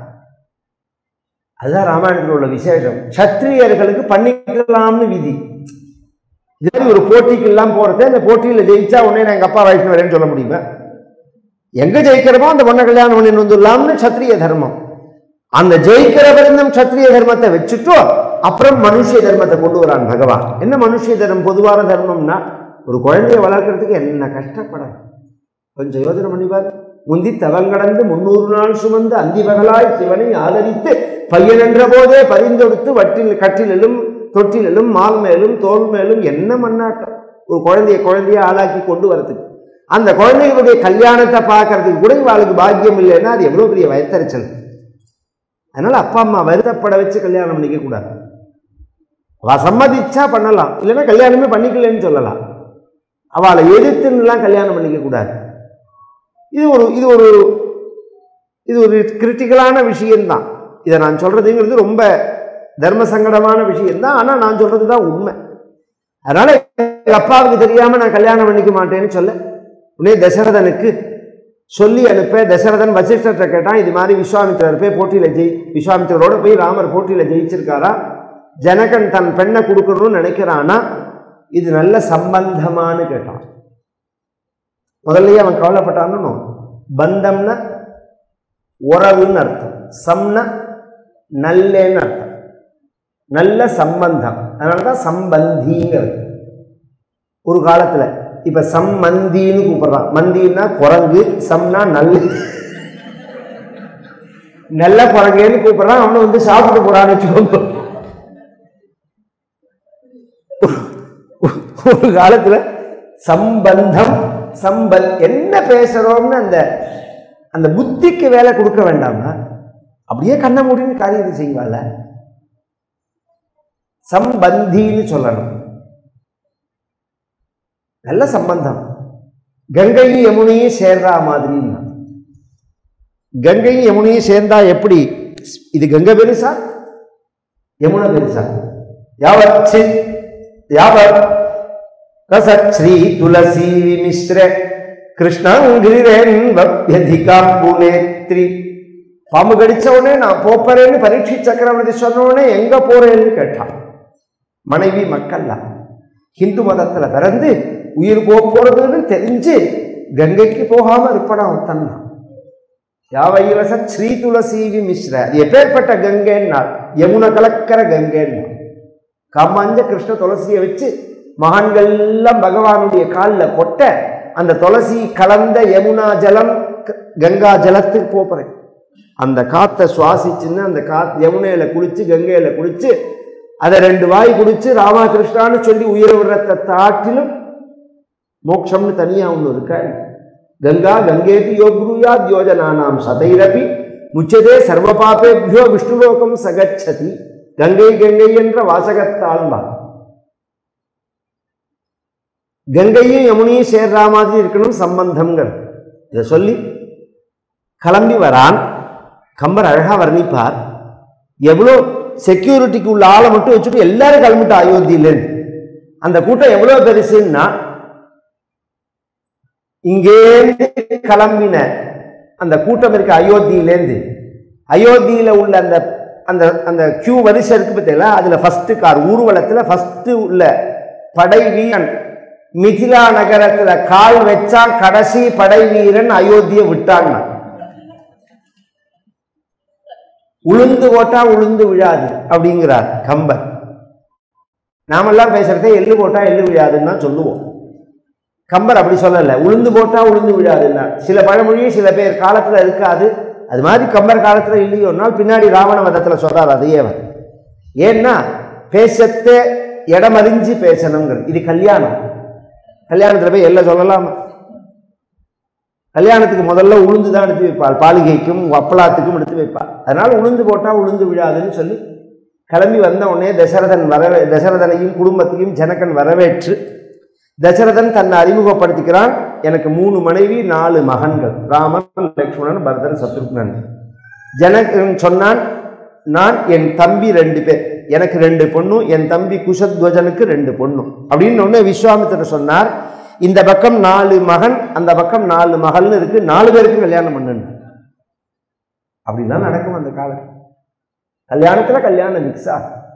அதுதான் ராமாயணத்தில் உள்ள விசேஷம் சத்திரியர்களுக்கு பண்ணிக்கலாம்னு விதி இது மாதிரி ஒரு போட்டிக்கெல்லாம் போகிறத அந்த போட்டியில் ஜெயிச்சா உடனே நான் எங்கள் அப்பா வயசு வரேன்னு சொல்ல முடியுமா எங்க ஜெயிக்கிறோமோ அந்த பொண்ணை கல்யாணம் பண்ணி வந்துடலாம்னு சத்திரிய தர்மம் அந்த ஜெயிக்கிற பரிந்தம் சத்திரிய தர்மத்தை வச்சுட்டு அப்புறம் மனுஷ தர்மத்தை கொண்டு வரான் பகவான் என்ன மனுஷ தர்மம் பொதுவான தர்மம்னா ஒரு குழந்தைய வளர்க்கறதுக்கு என்ன கஷ்டப்பட கொஞ்சம் யோசனை பண்ணி பாரு முந்தி தவங்கடந்து முன்னூறு நாள் சுமந்து அந்தி பகலாய் சிவனை ஆதரித்து பையனென்ற போதே பரிந்தொடுத்து வட்டில் கட்டிலும் தொட்டிலும் மால் மேலும் தோல் மேலும் என்ன மண்ணாட்டம் ஒரு குழந்தைய குழந்தைய ஆளாக்கி கொண்டு வரதுக்கு அந்த குழந்தைகளுடைய கல்யாணத்தை பார்க்கறதுக்கு கூட இவாளுக்கு பாக்கியம் இல்லைன்னா அது எவ்வளோ பெரிய வயத்தறிச்சல் அதனால அப்பா அம்மா வருத்தப்பட வச்சு கல்யாணம் பண்ணிக்க கூடாது அவ சம்மதிச்சா பண்ணலாம் இல்லைன்னா கல்யாணமே பண்ணிக்கலன்னு சொல்லலாம் அவளை எதிர்த்துன்னுலாம் கல்யாணம் பண்ணிக்க கூடாது இது ஒரு இது ஒரு இது ஒரு கிரிட்டிக்கலான விஷயம்தான் இதை நான் சொல்றதுங்கிறது ரொம்ப தர்ம சங்கடமான விஷயம்தான் ஆனால் நான் சொல்றது தான் உண்மை அதனால எங்க அப்பாவுக்கு தெரியாம நான் கல்யாணம் பண்ணிக்க மாட்டேன்னு சொல்ல உடனே தசரதனுக்கு சொல்லி அனுப்ப தசரதன் வசிஷ்டர்கிட்ட கேட்டான் இது மாதிரி விஸ்வாமித்திரர் போய் போட்டியில ஜெயி விஸ்வாமித்திரரோட போய் ராமர் போட்டியில ஜெயிச்சிருக்காரா ஜனகன் தன் பெண்ணை கொடுக்கணும்னு நினைக்கிறானா இது நல்ல சம்பந்தமான்னு கேட்டான் முதல்லயே அவன் கவலைப்பட்டான்னு பந்தம்னா உறவுன்னு அர்த்தம் சம்னா நல்லேன்னு அர்த்தம் நல்ல சம்பந்தம் அதனால தான் சம்பந்திங்கிறது ஒரு காலத்துல இப்ப சம்மந்தின்னு கூப்பிடுறான் மந்தின்னா குரங்கு சம்னா நல்ல நல்ல குரங்குன்னு கூப்பிடுறான் அவனை வந்து சாப்பிட்டு போறான்னு வச்சுக்கோங்க ஒரு காலத்துல சம்பந்தம் சம்பத் என்ன பேசுறோம்னு அந்த அந்த புத்திக்கு வேலை கொடுக்க வேண்டாமா அப்படியே கண்ண மூடின்னு காரியத்தை செய்வாள் சம்பந்தின்னு சொல்லணும் நல்ல சம்பந்தம் கங்கையும் யமுனையும் சேர்றா மாதிரின்னா கங்கையும் யமுனையும் சேர்ந்தா எப்படி இது கங்கை பெருசா யமுனை பெருசா யாவத் சித் யாவத் ரசத் ஸ்ரீ துளசி மிஸ்ர கிருஷ்ணங்கிரிரேன்வப்யதிகாம்புநேத்ரி பாம்பு கடிச்ச உடனே நான் போப்பறேன்னு பரீட்சை சக்கரவர்த்தி சொன்ன உடனே எங்க போறேன்னு கேட்டான் மனைவி மக்கள்லாம் ஹிந்து மதத்துல பிறந்து உயிர் போக போறதுன்னு தெரிஞ்சு கங்கைக்கு போகாம இருப்படா ஒருத்தன் யாவைவச ஸ்ரீ துளசீவி மிஸ்ர அது எப்பேற்பட்ட கங்கைன்னா யமுனை கலக்கிற கங்கைன்னா கம்மஞ்ச கிருஷ்ண துளசியை வச்சு மகான்கள் எல்லாம் பகவானுடைய காலில் கொட்ட அந்த துளசி கலந்த யமுனா ஜலம் க- கங்கா ஜலத்துக்கு போறேன் அந்த காத்தை சுவாசிச்சுன்னு அந்த காத் யமுனையில குளிச்சு கங்கையில குளிச்சு அதை ரெண்டு வாய் குடிச்சு ராமகிருஷ்ணான்னு சொல்லி உயிர் விடுறத தாட்டிலும் மோட்சம்னு தனியா ஒன்று இருக்க கங்கா கங்கேபி யோகுருயாத் யோஜனானாம் சதைரபி முச்சதே சர்வ பாபேபியோ விஷ்ணுலோகம் சகச்சதி கங்கை கங்கை என்ற வாசகத்தாழ்வா கங்கையும் யமுனையும் சேர்றா மாதிரி இருக்கணும் சம்பந்தங்கள் இதை சொல்லி கிளம்பி வரான் கம்பர் அழகா வர்ணிப்பார் எவ்வளோ செக்யூரிட்டிக்கு உள்ள ஆளை மட்டும் வச்சுட்டு எல்லாரும் கிளம்பிட்டா அயோத்தியிலேருந்து அந்த கூட்டம் எவ்வளோ பெருசுன்னா இங்கேருந்து கிளம்பின அந்த கூட்டம் இருக்கு அயோத்தியிலேருந்து அயோத்தியில உள்ள அந்த அந்த அந்த கியூ வரிசை இருக்கு பார்த்தீங்களா அதுல ஃபர்ஸ்ட் கார் ஊர்வலத்துல ஃபர்ஸ்ட் உள்ள படை வீரன் மிதிலா நகரத்துல கால் வச்சா கடைசி படை வீரன் அயோத்தியை விட்டாங்க உளுந்து போட்டா உளுந்து விழாது அப்படிங்கிறார் கம்பர் நாமெல்லாம் பேசுறதே எள்ளு போட்டா எள்ளு விழாதுன்னு தான் சொல்லுவோம் கம்பர் அப்படி சொல்லல உளுந்து போட்டா உளுந்து விழாதுன்னா சில பழமொழி சில பேர் காலத்துல இருக்காது அது மாதிரி கம்பர் காலத்துல இல்லையோன்னா பின்னாடி ராவண வதத்துல சொல்றாரு அதையே அவர் ஏன்னா பேசத்தே இடமறிஞ்சு பேசணுங்கிறது இது கல்யாணம் கல்யாணத்துல போய் எல்லாம் சொல்லலாமா கல்யாணத்துக்கு முதல்ல உளுந்து தான் எடுத்து வைப்பாள் பாலிகைக்கும் அப்பளாத்துக்கும் எடுத்து வைப்பாள் அதனால உளுந்து போட்டா உளுந்து விழாதுன்னு சொல்லி கிளம்பி வந்த உடனே தசரதன் வரவே தசரதனையும் குடும்பத்தையும் ஜனகன் வரவேற்று தசரதன் தன்னை அறிமுகப்படுத்திக்கிறான் எனக்கு மூணு மனைவி நாலு மகன்கள் ராமன் லக்ஷ்மணன் பரதன் சத்ருக்னன் ஜனகன் சொன்னான் நான் என் தம்பி ரெண்டு பேர் எனக்கு ரெண்டு பொண்ணும் என் தம்பி குஷத்வஜனுக்கு ரெண்டு பொண்ணும் அப்படின்னு ஒன்று விஸ்வாமித்திரர் சொன்னார் இந்த பக்கம் நாலு மகன் அந்த பக்கம் நாலு மகள்னு இருக்கு நாலு பேருக்கு கல்யாணம் பண்ணுன்னு அப்படிதான் நடக்கும் அந்த காலம் கல்யாணத்துல கல்யாணம் மிக்ஸா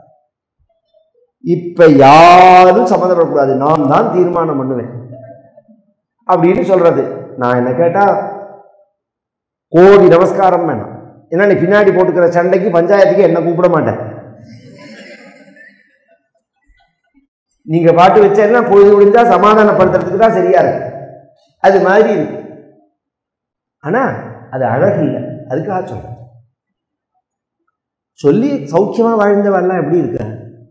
இப்ப யாரும் சம்மந்தப்படக்கூடாது நான் தான் தீர்மானம் பண்ணுவேன் அப்படின்னு சொல்றது நான் என்ன கேட்டா கோடி நமஸ்காரம் வேணாம் ஏன்னா நீ பின்னாடி போட்டுக்கிற சண்டைக்கு பஞ்சாயத்துக்கு என்ன கூப்பிட மாட்டேன் நீங்க பாட்டு வச்சேன்னா பொழுது முடிஞ்சா சமாதானப்படுத்துறதுக்கு தான் சரியா இருக்கு அது மாதிரி இருக்கு ஆனா அது அழகு இல்லை அதுக்காக சொல்றேன் சொல்லி சௌக்கியமா வாழ்ந்தவெல்லாம் எப்படி இருக்க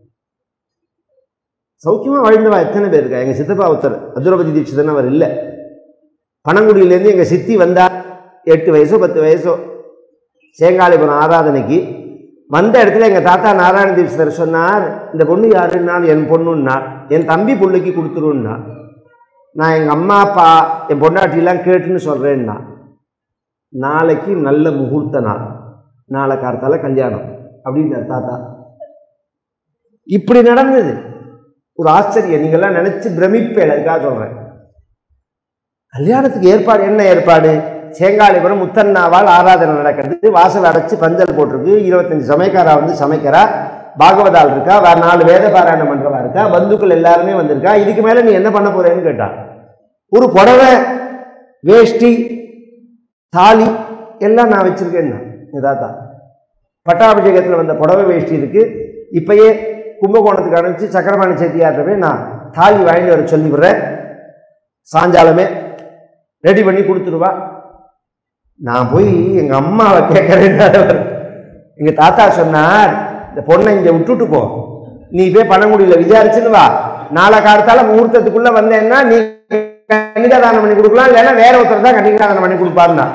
சௌக்கியமா வாழ்ந்தவா எத்தனை பேர் இருக்கா எங்க சித்தப்பா ஒருத்தர் அதுரபதி தீட்சிதன் அவர் இல்லை பனங்குடியிலேருந்து எங்க சித்தி வந்தா எட்டு வயசோ பத்து வயசோ சேங்காலிபுரம் ஆராதனைக்கு வந்த இடத்துல எங்க தாத்தா நாராயண தீட்சிதர் சொன்னார் இந்த பொண்ணு யாருன்னா என் பொண்ணுன்னா என் தம்பி பிள்ளைக்கு கொடுத்துருன்னா நான் எங்க அம்மா அப்பா என் பொண்டாட்டிலாம் கேட்டுன்னு சொல்றேன்னா நாளைக்கு நல்ல முகூர்த்த நாள் நாளை காலத்தால கல்யாணம் அப்படின்னார் தாத்தா இப்படி நடந்தது ஒரு ஆச்சரியம் நீங்கள்லாம் நினைச்சு பிரமிப்பேன் அதுக்காக சொல்றேன் கல்யாணத்துக்கு ஏற்பாடு என்ன ஏற்பாடு சேங்காலிபுரம் முத்தண்ணாவால் ஆராதனை நடக்கிறது வாசல் அடைச்சு பந்தல் போட்டிருக்கு இருபத்தஞ்சு சமயக்காரா வந்து சமைக்கிறா பாகவதால் இருக்கா வேற நாலு வேத பாராயணம் பண்றவா இருக்கா பந்துக்கள் எல்லாருமே வந்திருக்கா இதுக்கு மேல நீ என்ன பண்ண போறேன்னு கேட்டா ஒரு புடவை வேஷ்டி தாலி எல்லாம் நான் வச்சிருக்கேன்னா இதாத்தா பட்டாபிஷேகத்தில் வந்த புடவை வேஷ்டி இருக்கு இப்பயே கும்பகோணத்துக்கு அனுப்பிச்சு சக்கரபாணி செட்டியார்ட்ட போய் நான் தாலி வாங்கிட்டு வர சொல்லி விடுறேன் சாயங்காலமே ரெடி பண்ணி கொடுத்துருவா நான் போய் எங்க அம்மாவை கேட்கறேன் எங்க தாத்தா சொன்னார் இந்த பொண்ணை இங்க விட்டுட்டு போ நீ போய் பணங்குடியில விசாரிச்சுன்னு வா நாளை காலத்தால முகூர்த்தத்துக்குள்ள வந்தேன்னா நீ கன்னிகாதானம் பண்ணி கொடுக்கலாம் இல்லைன்னா வேற ஒருத்தர் தான் கன்னிகாதானம் பண்ணி கொடுப்பாருன்னா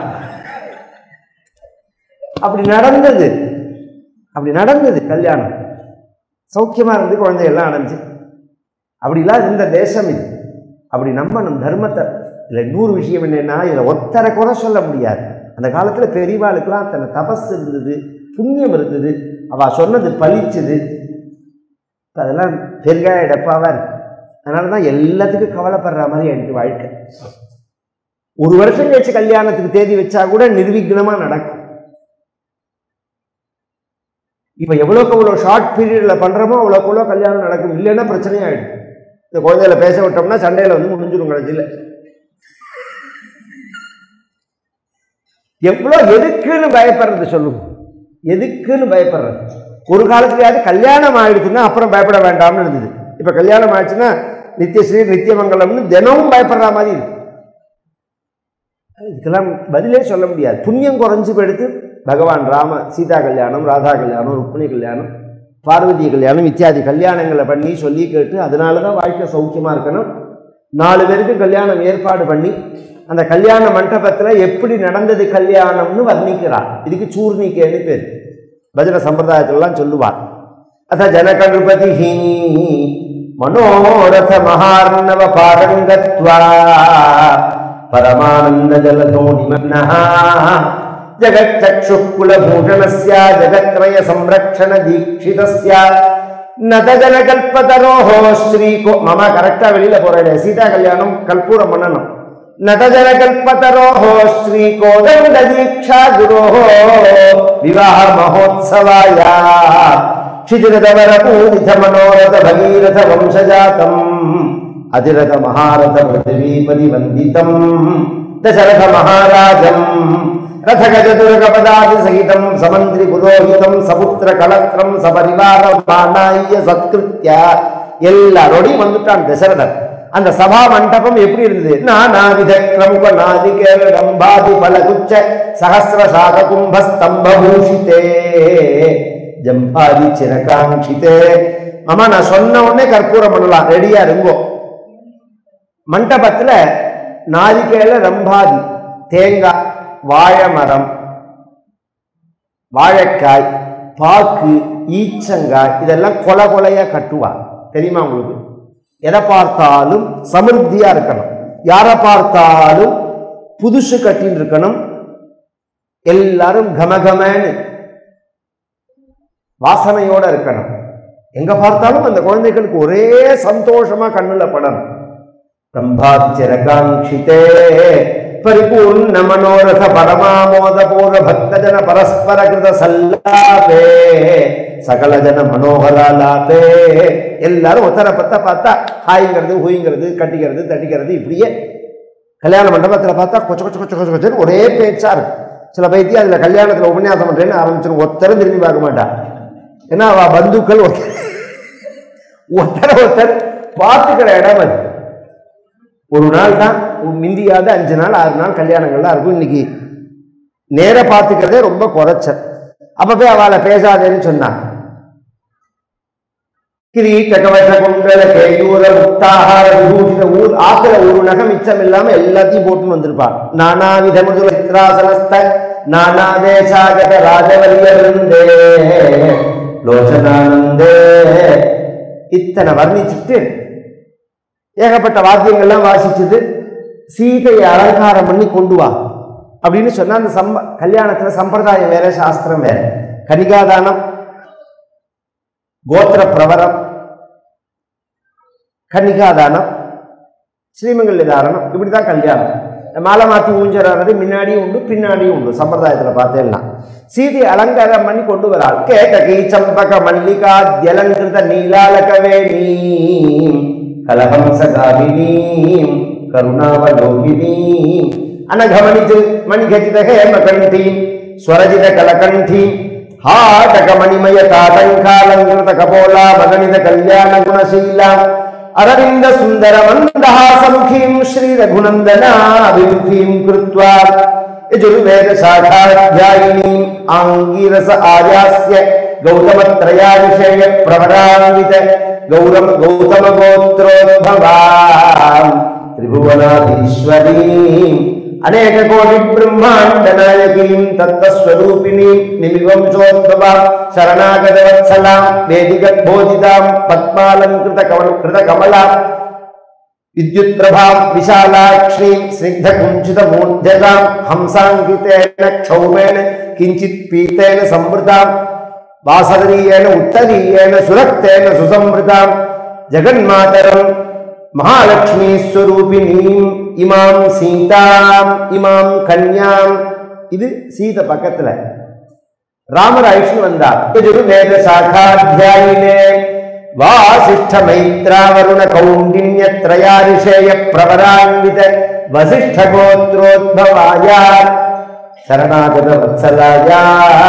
அப்படி நடந்தது அப்படி நடந்தது கல்யாணம் சௌக்கியமா இருந்து குழந்தையெல்லாம் அடைஞ்சு அப்படிலாம் இருந்த தேசம் இது அப்படி நம்பணும் தர்மத்தை இதில் இன்னொரு விஷயம் என்னன்னா இதில் ஒத்தரை குறை சொல்ல முடியாது அந்த காலத்தில் பெரியவாளுக்கெல்லாம் அத்தனை தபஸ் இருந்தது புண்ணியம் இருந்தது அவள் சொன்னது பலிச்சுது இப்ப அதெல்லாம் பெருங்காய டப்பாவாக இருக்கு அதனால தான் எல்லாத்துக்கும் கவலைப்படுற மாதிரி எனக்கு வாழ்க்கை ஒரு வருஷம் கழிச்சு கல்யாணத்துக்கு தேதி வச்சா கூட நிர்விக்னமா நடக்கும் இப்ப எவ்வளோக்கு எவ்வளோ ஷார்ட் பீரியட்ல பண்றோமோ அவ்வளோக்கு எவ்வளோ கல்யாணம் நடக்கும் இல்லைன்னா பிரச்சனையாயிடும் இந்த குழந்தையில பேச விட்டோம்னா சண்டையில வந்து முடிஞ்சிடும் கடைசியில் எவ்வளோ எதுக்குன்னு பயப்படுறது சொல்லுங்க எதுக்குன்னு பயப்படுறது ஒரு காலத்துலயாவது கல்யாணம் ஆயிடுச்சுன்னா அப்புறம் பயப்பட வேண்டாம்னு இருந்தது இப்போ கல்யாணம் ஆயிடுச்சுன்னா நித்தியஸ்ரீ நித்தியமங்கலம்னு தினமும் பயப்படுற மாதிரி இருக்கு இதுக்கெல்லாம் பதிலே சொல்ல முடியாது புண்ணியம் குறைஞ்சு போயிடுத்து பகவான் ராம சீதா கல்யாணம் ராதா கல்யாணம் ருக்மிணி கல்யாணம் பார்வதி கல்யாணம் இத்தியாதி கல்யாணங்களை பண்ணி சொல்லி கேட்டு அதனால தான் வாழ்க்கை சௌக்கியமாக இருக்கணும் நாலு பேருக்கு கல்யாணம் ஏற்பாடு பண்ணி அந்த கல்யாண மண்டபத்தில் எப்படி நடந்தது கல்யாணம்னு வர்ணிக்கிறார் இதுக்கு சூர்ணிக்கேன்னு பேர் பஜன சம்பிரதாயத்திலலாம் சொல்லுவார் அத ஜனகணுபதி மனோரத மகார்ணவ பாரங்கத்வா பரமானந்த ஜலதோ நிமக்னः जगच्चक्षुकुलभूषणस्य जगत्रय संरक्षण दीक्षितस्य நதஜன கல்பதரோஹோ ஸ்ரீகோ மாமா கரெக்டா வெளியில போறேன் சீதா கல்யாணம் கற்பூரம் பண்ணணும் நதஜன கல்பதரோஹோ ஸ்ரீ கோதண்ட தீக்ஷா குரோஹோ விவாஹ மகோத்சவாயா क्षितिरथवर पूरित मनोरथ भगीरथ वंशजातम् अधिरथ महारथ पृथिवीपति वन्दितम् दशरथ महाराजम् रथ गजदुर्गपदादि सहितम् समन्त्रि पुरोहितम् सपुत्र कलत्रम् सपरिवार मानाय சத்கிருத்ய எல்லாரோடையும் வந்துட்டான் தசரதன் அந்த சபா மண்டபம் எப்படி இருந்தது நானாவித கிரமுக நாதிகேர ரம்பாதி பலகுச்ச சகசிர சாக கும்ப ஸ்தம்பூஷிதே ஜம்பாதி சிறகாங்கிதே ஆமா நான் சொன்ன உடனே கற்பூரம் பண்ணலாம் ரெடியா இருங்கோ மண்டபத்துல நாரிகேல ரம்பாதி தேங்காய் வாழை மரம் வாழைக்காய் பாக்கு ஈச்சங்காய் இதெல்லாம் கொலை கொலையா கட்டுவா தெரியுமா உங்களுக்கு எதை பார்த்தாலும் சமிருத்தியா இருக்கணும் யாரை பார்த்தாலும் புதுசு கட்டின்னு இருக்கணும் எல்லாரும் கமகமன்னு வாசனையோட இருக்கணும் எங்க பார்த்தாலும் அந்த குழந்தைகளுக்கு ஒரே சந்தோஷமா கண்ணுல படணும் பிரம்பாச்சிரகாங்கிதே பரிபூர்ண மனோரத பரமாமோத பூர்வ பக்தஜன பரஸ்பர கிருத சல்லாபே சகல ஜன மனோகராலாபே எல்லாரும் ஒத்தரை பத்த பார்த்தா ஹாய்ங்கிறது ஹூய்ங்கிறது கட்டிக்கிறது தட்டிக்கிறது இப்படியே கல்யாண மண்டபத்தில் பார்த்தா கொச்ச கொச்ச கொச்ச கொச்ச கொச்சன்னு ஒரே பேச்சா இருக்கு சில பைத்தியம் அதில் கல்யாணத்தில் உபன்யாசம் பண்ணுறேன்னு ஆரம்பிச்சிடும் ஒருத்தரும் திரும்பி பார்க்க மாட்டா ஏன்னா அவ பந்துக்கள் ஒருத்தர் ஒருத்தர் ஒருத்தர் பார்த்துக்கிற இடம் அது ஒரு நாள் தான் மிந்தியாவது அஞ்சு நாள் ஆறு நாள் கல்யாணங்கள்லாம் இருக்கும் இன்னைக்கு நேர பார்த்துக்கிறதே ரொம்ப குறைச்சல் அப்ப போய் அவளை பேசாதேன்னு சொன்னான் கிரீட்ட கவச குண்டல கேயூர முக்தாகார விபூஷித ஊர் ஆத்துல ஒரு நகம் மிச்சம் இல்லாம எல்லாத்தையும் போட்டுன்னு வந்திருப்பான் நானாவித முதுல சித்ராசனஸ்த நானா தேசாகத ராஜவல்ய விருந்தே லோச்சனானந்தே இத்தனை வர்ணிச்சுட்டு ஏகப்பட்ட வாத்தியங்கள்லாம் வாசிச்சது சீதையை அலங்காரம் பண்ணி கொண்டு வா அப்படின்னு சொன்னா அந்த சம்ப கல்யாணத்துல சம்பிரதாயம் வேற சாஸ்திரம் வேற கனிகாதானம் கோத்திர பிரவரம் கன்னிகாதானம் ஸ்ரீமங்கல்ய தாரணம் இப்படிதான் கல்யாணம் இந்த மாலை மாற்றி ஊஞ்சறானது முன்னாடியும் உண்டு பின்னாடியும் உண்டு சம்பிரதாயத்தில் பார்த்தேன்னா சீதை அலங்காரம் பண்ணி கொண்டு வராள் கேட்டகி சம்பக மல்லிகா ஜலங்கிருத நீலாலகவேணி கலஹம்சகாமினி கருணாவலோகினி அனகமணித்து மணிகச்சித ஹேமகண்டி ஸ்வரஜித கலகண்டி हाटक मणिमय ताटंकालंकृत कपोला मगनित कल्याण गुणशीला अरविंद सुंदर मंदहासमुखीं श्री रघुनंदनाभिमुखीं कृत्वा यजुर्वेद शाखाध्यायिनीम् आङ्गीरस आर्यास्य गौतमत्रयाविषय प्रवरान्वित गौरम गौतम गोत्रोद्भवाम् त्रिभुवनाधीश्वरीम् अनेक कोटि ब्रह्मांड नायकीं तत्त्वस्वरूपिणीं निमिवंशोद्भवां शरणागत वत्सलां वेदिक बोधितां पद्मालंकृत कमल कृत कमलां विद्युत्प्रभां विशालाक्षीं स्निग्धकुञ्चितमूर्ध्यतां हंसाङ्कितेन क्षौमेण किञ्चित् पीतेन संवृतां वासदनीयेन उत्तरीयेण सुरक्तेन सुसंवृतां जगन्मातरं महालक्ष्मीस्वरूपिणीं இமாம் சீதாம் இமாம் கன்யாம் இது சீத பக்கத்துல ராமர் அழிச்சுன்னு வந்தார் வேத சாகாத்தியாயினே வாசிஷ்ட மைத்ராவருண கௌண்டின்ய திரயாரிஷேய பிரவரான்வித வசிஷ்ட கோத்ரோத்பவாயா சரணாகத வத்சலாயா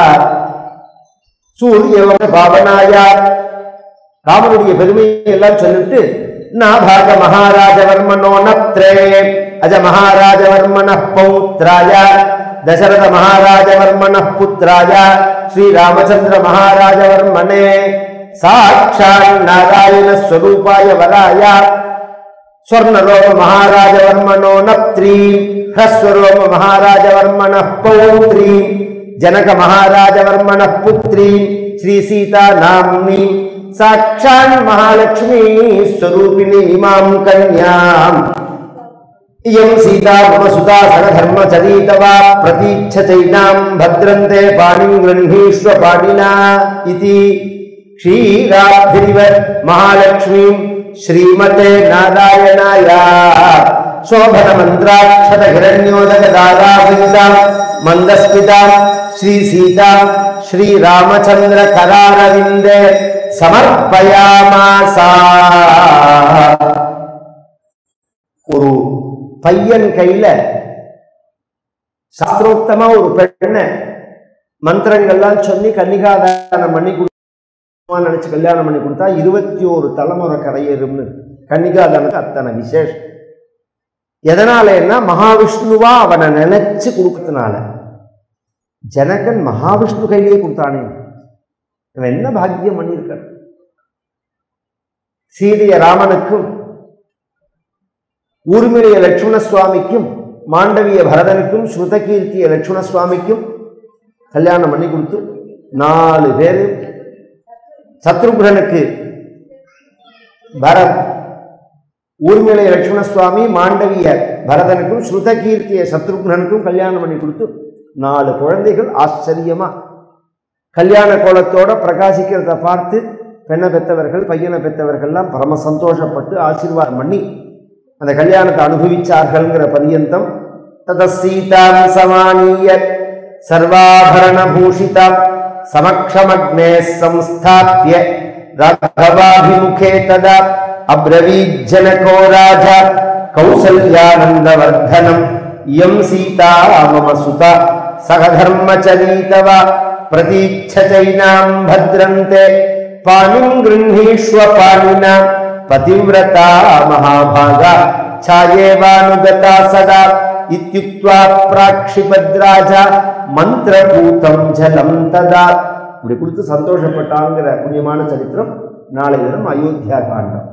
சூரிய பாவனாயா ராமனுடைய பெருமையை எல்லாம் சொல்லிட்டு நாபாக மகாராஜவர்மனோ நத்ரே அஜ மகாராஜவர்மன பௌத்ராய தசரத மகாராஜவர்மன புத்திராய ஸ்ரீராமச்சந்திர மகாராஜவர்மனே சாட்சாத் நாராயண ஸ்வரூபாய வராய ஸ்வர்ணரோம மகாராஜவர்மனோ நப்த்ரீ ஹஸ்வரோம மகாராஜவர்மன பௌத்ரீ ஜனக மகாராஜவர்மன புத்ரி ஸ்ரீ சீதா நாம்னி சாட்சான் மகாலட்சுமி ஸ்வரூபிணி இமாம் கன்யாம் இயம் சீதா மம சுதா சகதர்ம சரீதவா பிரதீட்சைனாம் பத்ரந்தே பாணிம் கிருஹீஸ்வ பாணினா இதி க்ஷீராபிரிவ மகாலட்சுமிம் ஸ்ரீமதே நாராயணாயா शोभन मंत्राक्षत हिरण्योदक दादावृता मंदस्मिता श्री सीता श्री रामचंद्र करारविंदे समर्पयामासा ஒரு பையன் கையில சாஸ்திரோக்தமா ஒரு பெண்ணை மந்திரங்கள்லாம் சொல்லி கன்னிகாதானம் பண்ணி கொடுத்து நினைச்சு கல்யாணம் பண்ணி கொடுத்தா இருபத்தி ஒரு தலைமுறை கரையேறும்னு கன்னிகாதானத்துக்கு அத்தனை விசேஷம் எதனாலன்னா மகாவிஷ்ணுவா அவனை நினைச்சு கொடுக்கறதுனால ஜனகன் மகாவிஷ்ணு கையிலேயே கொடுத்தானே அவன் என்ன பாக்கியம் பண்ணியிருக்கான் சீதைய ராமனுக்கும் ஊர்மிளைய லட்சுமண சுவாமிக்கும் மாண்டவிய பரதனுக்கும் ஸ்ருதகீர்த்திய லட்சுமண சுவாமிக்கும் கல்யாணம் பண்ணி கொடுத்து நாலு பேர் சத்ருகுணனுக்கு பரத் ஊர்மிளை லட்சுமண சுவாமி மாண்டவிய பரதனுக்கும் ஸ்ருதகீர்த்திய சத்ருக்னனுக்கும் கல்யாணம் பண்ணி கொடுத்து நாலு குழந்தைகள் ஆச்சரியமா கல்யாண கோலத்தோட பிரகாசிக்கிறத பார்த்து பெண்ணை பெற்றவர்கள் பையனை பெற்றவர்கள்லாம் பரம சந்தோஷப்பட்டு ஆசீர்வாதம் பண்ணி அந்த கல்யாணத்தை அனுபவிச்சார்கள்ங்கிற பரியந்தம் தத சீதாம் சமானீய சர்வாபரண பூஷிதாம் சமக்ஷமக்னே சம்ஸ்தாபிய ராகவாபிமுகே ததா அப்ரவீஜனகோ ராஜா கௌசல்யானந்தவர்தனம் இயம் சீதா மம சுதா சகதர்மச்சரீதவா பிரதீட்சைனாம் பத்ரந்தே பாணிம் கிருஹீஷ்வ பாணினா பதிவிரதா மகாபாகா ಛಾಯೇವಾನುಗತಾ ಸದಾ ಇತ್ಯುಕ್ತ್ವಾ ಪ್ರಾಕ್ಷಿಪದ್ರಾಜ மந்திரபூதம் ஜலம் ததா இப்படி கொடுத்து சந்தோஷப்பட்டாங்கிற புண்ணியமான சரித்திரம் நாளை தினம் அயோத்தியா காண்டம்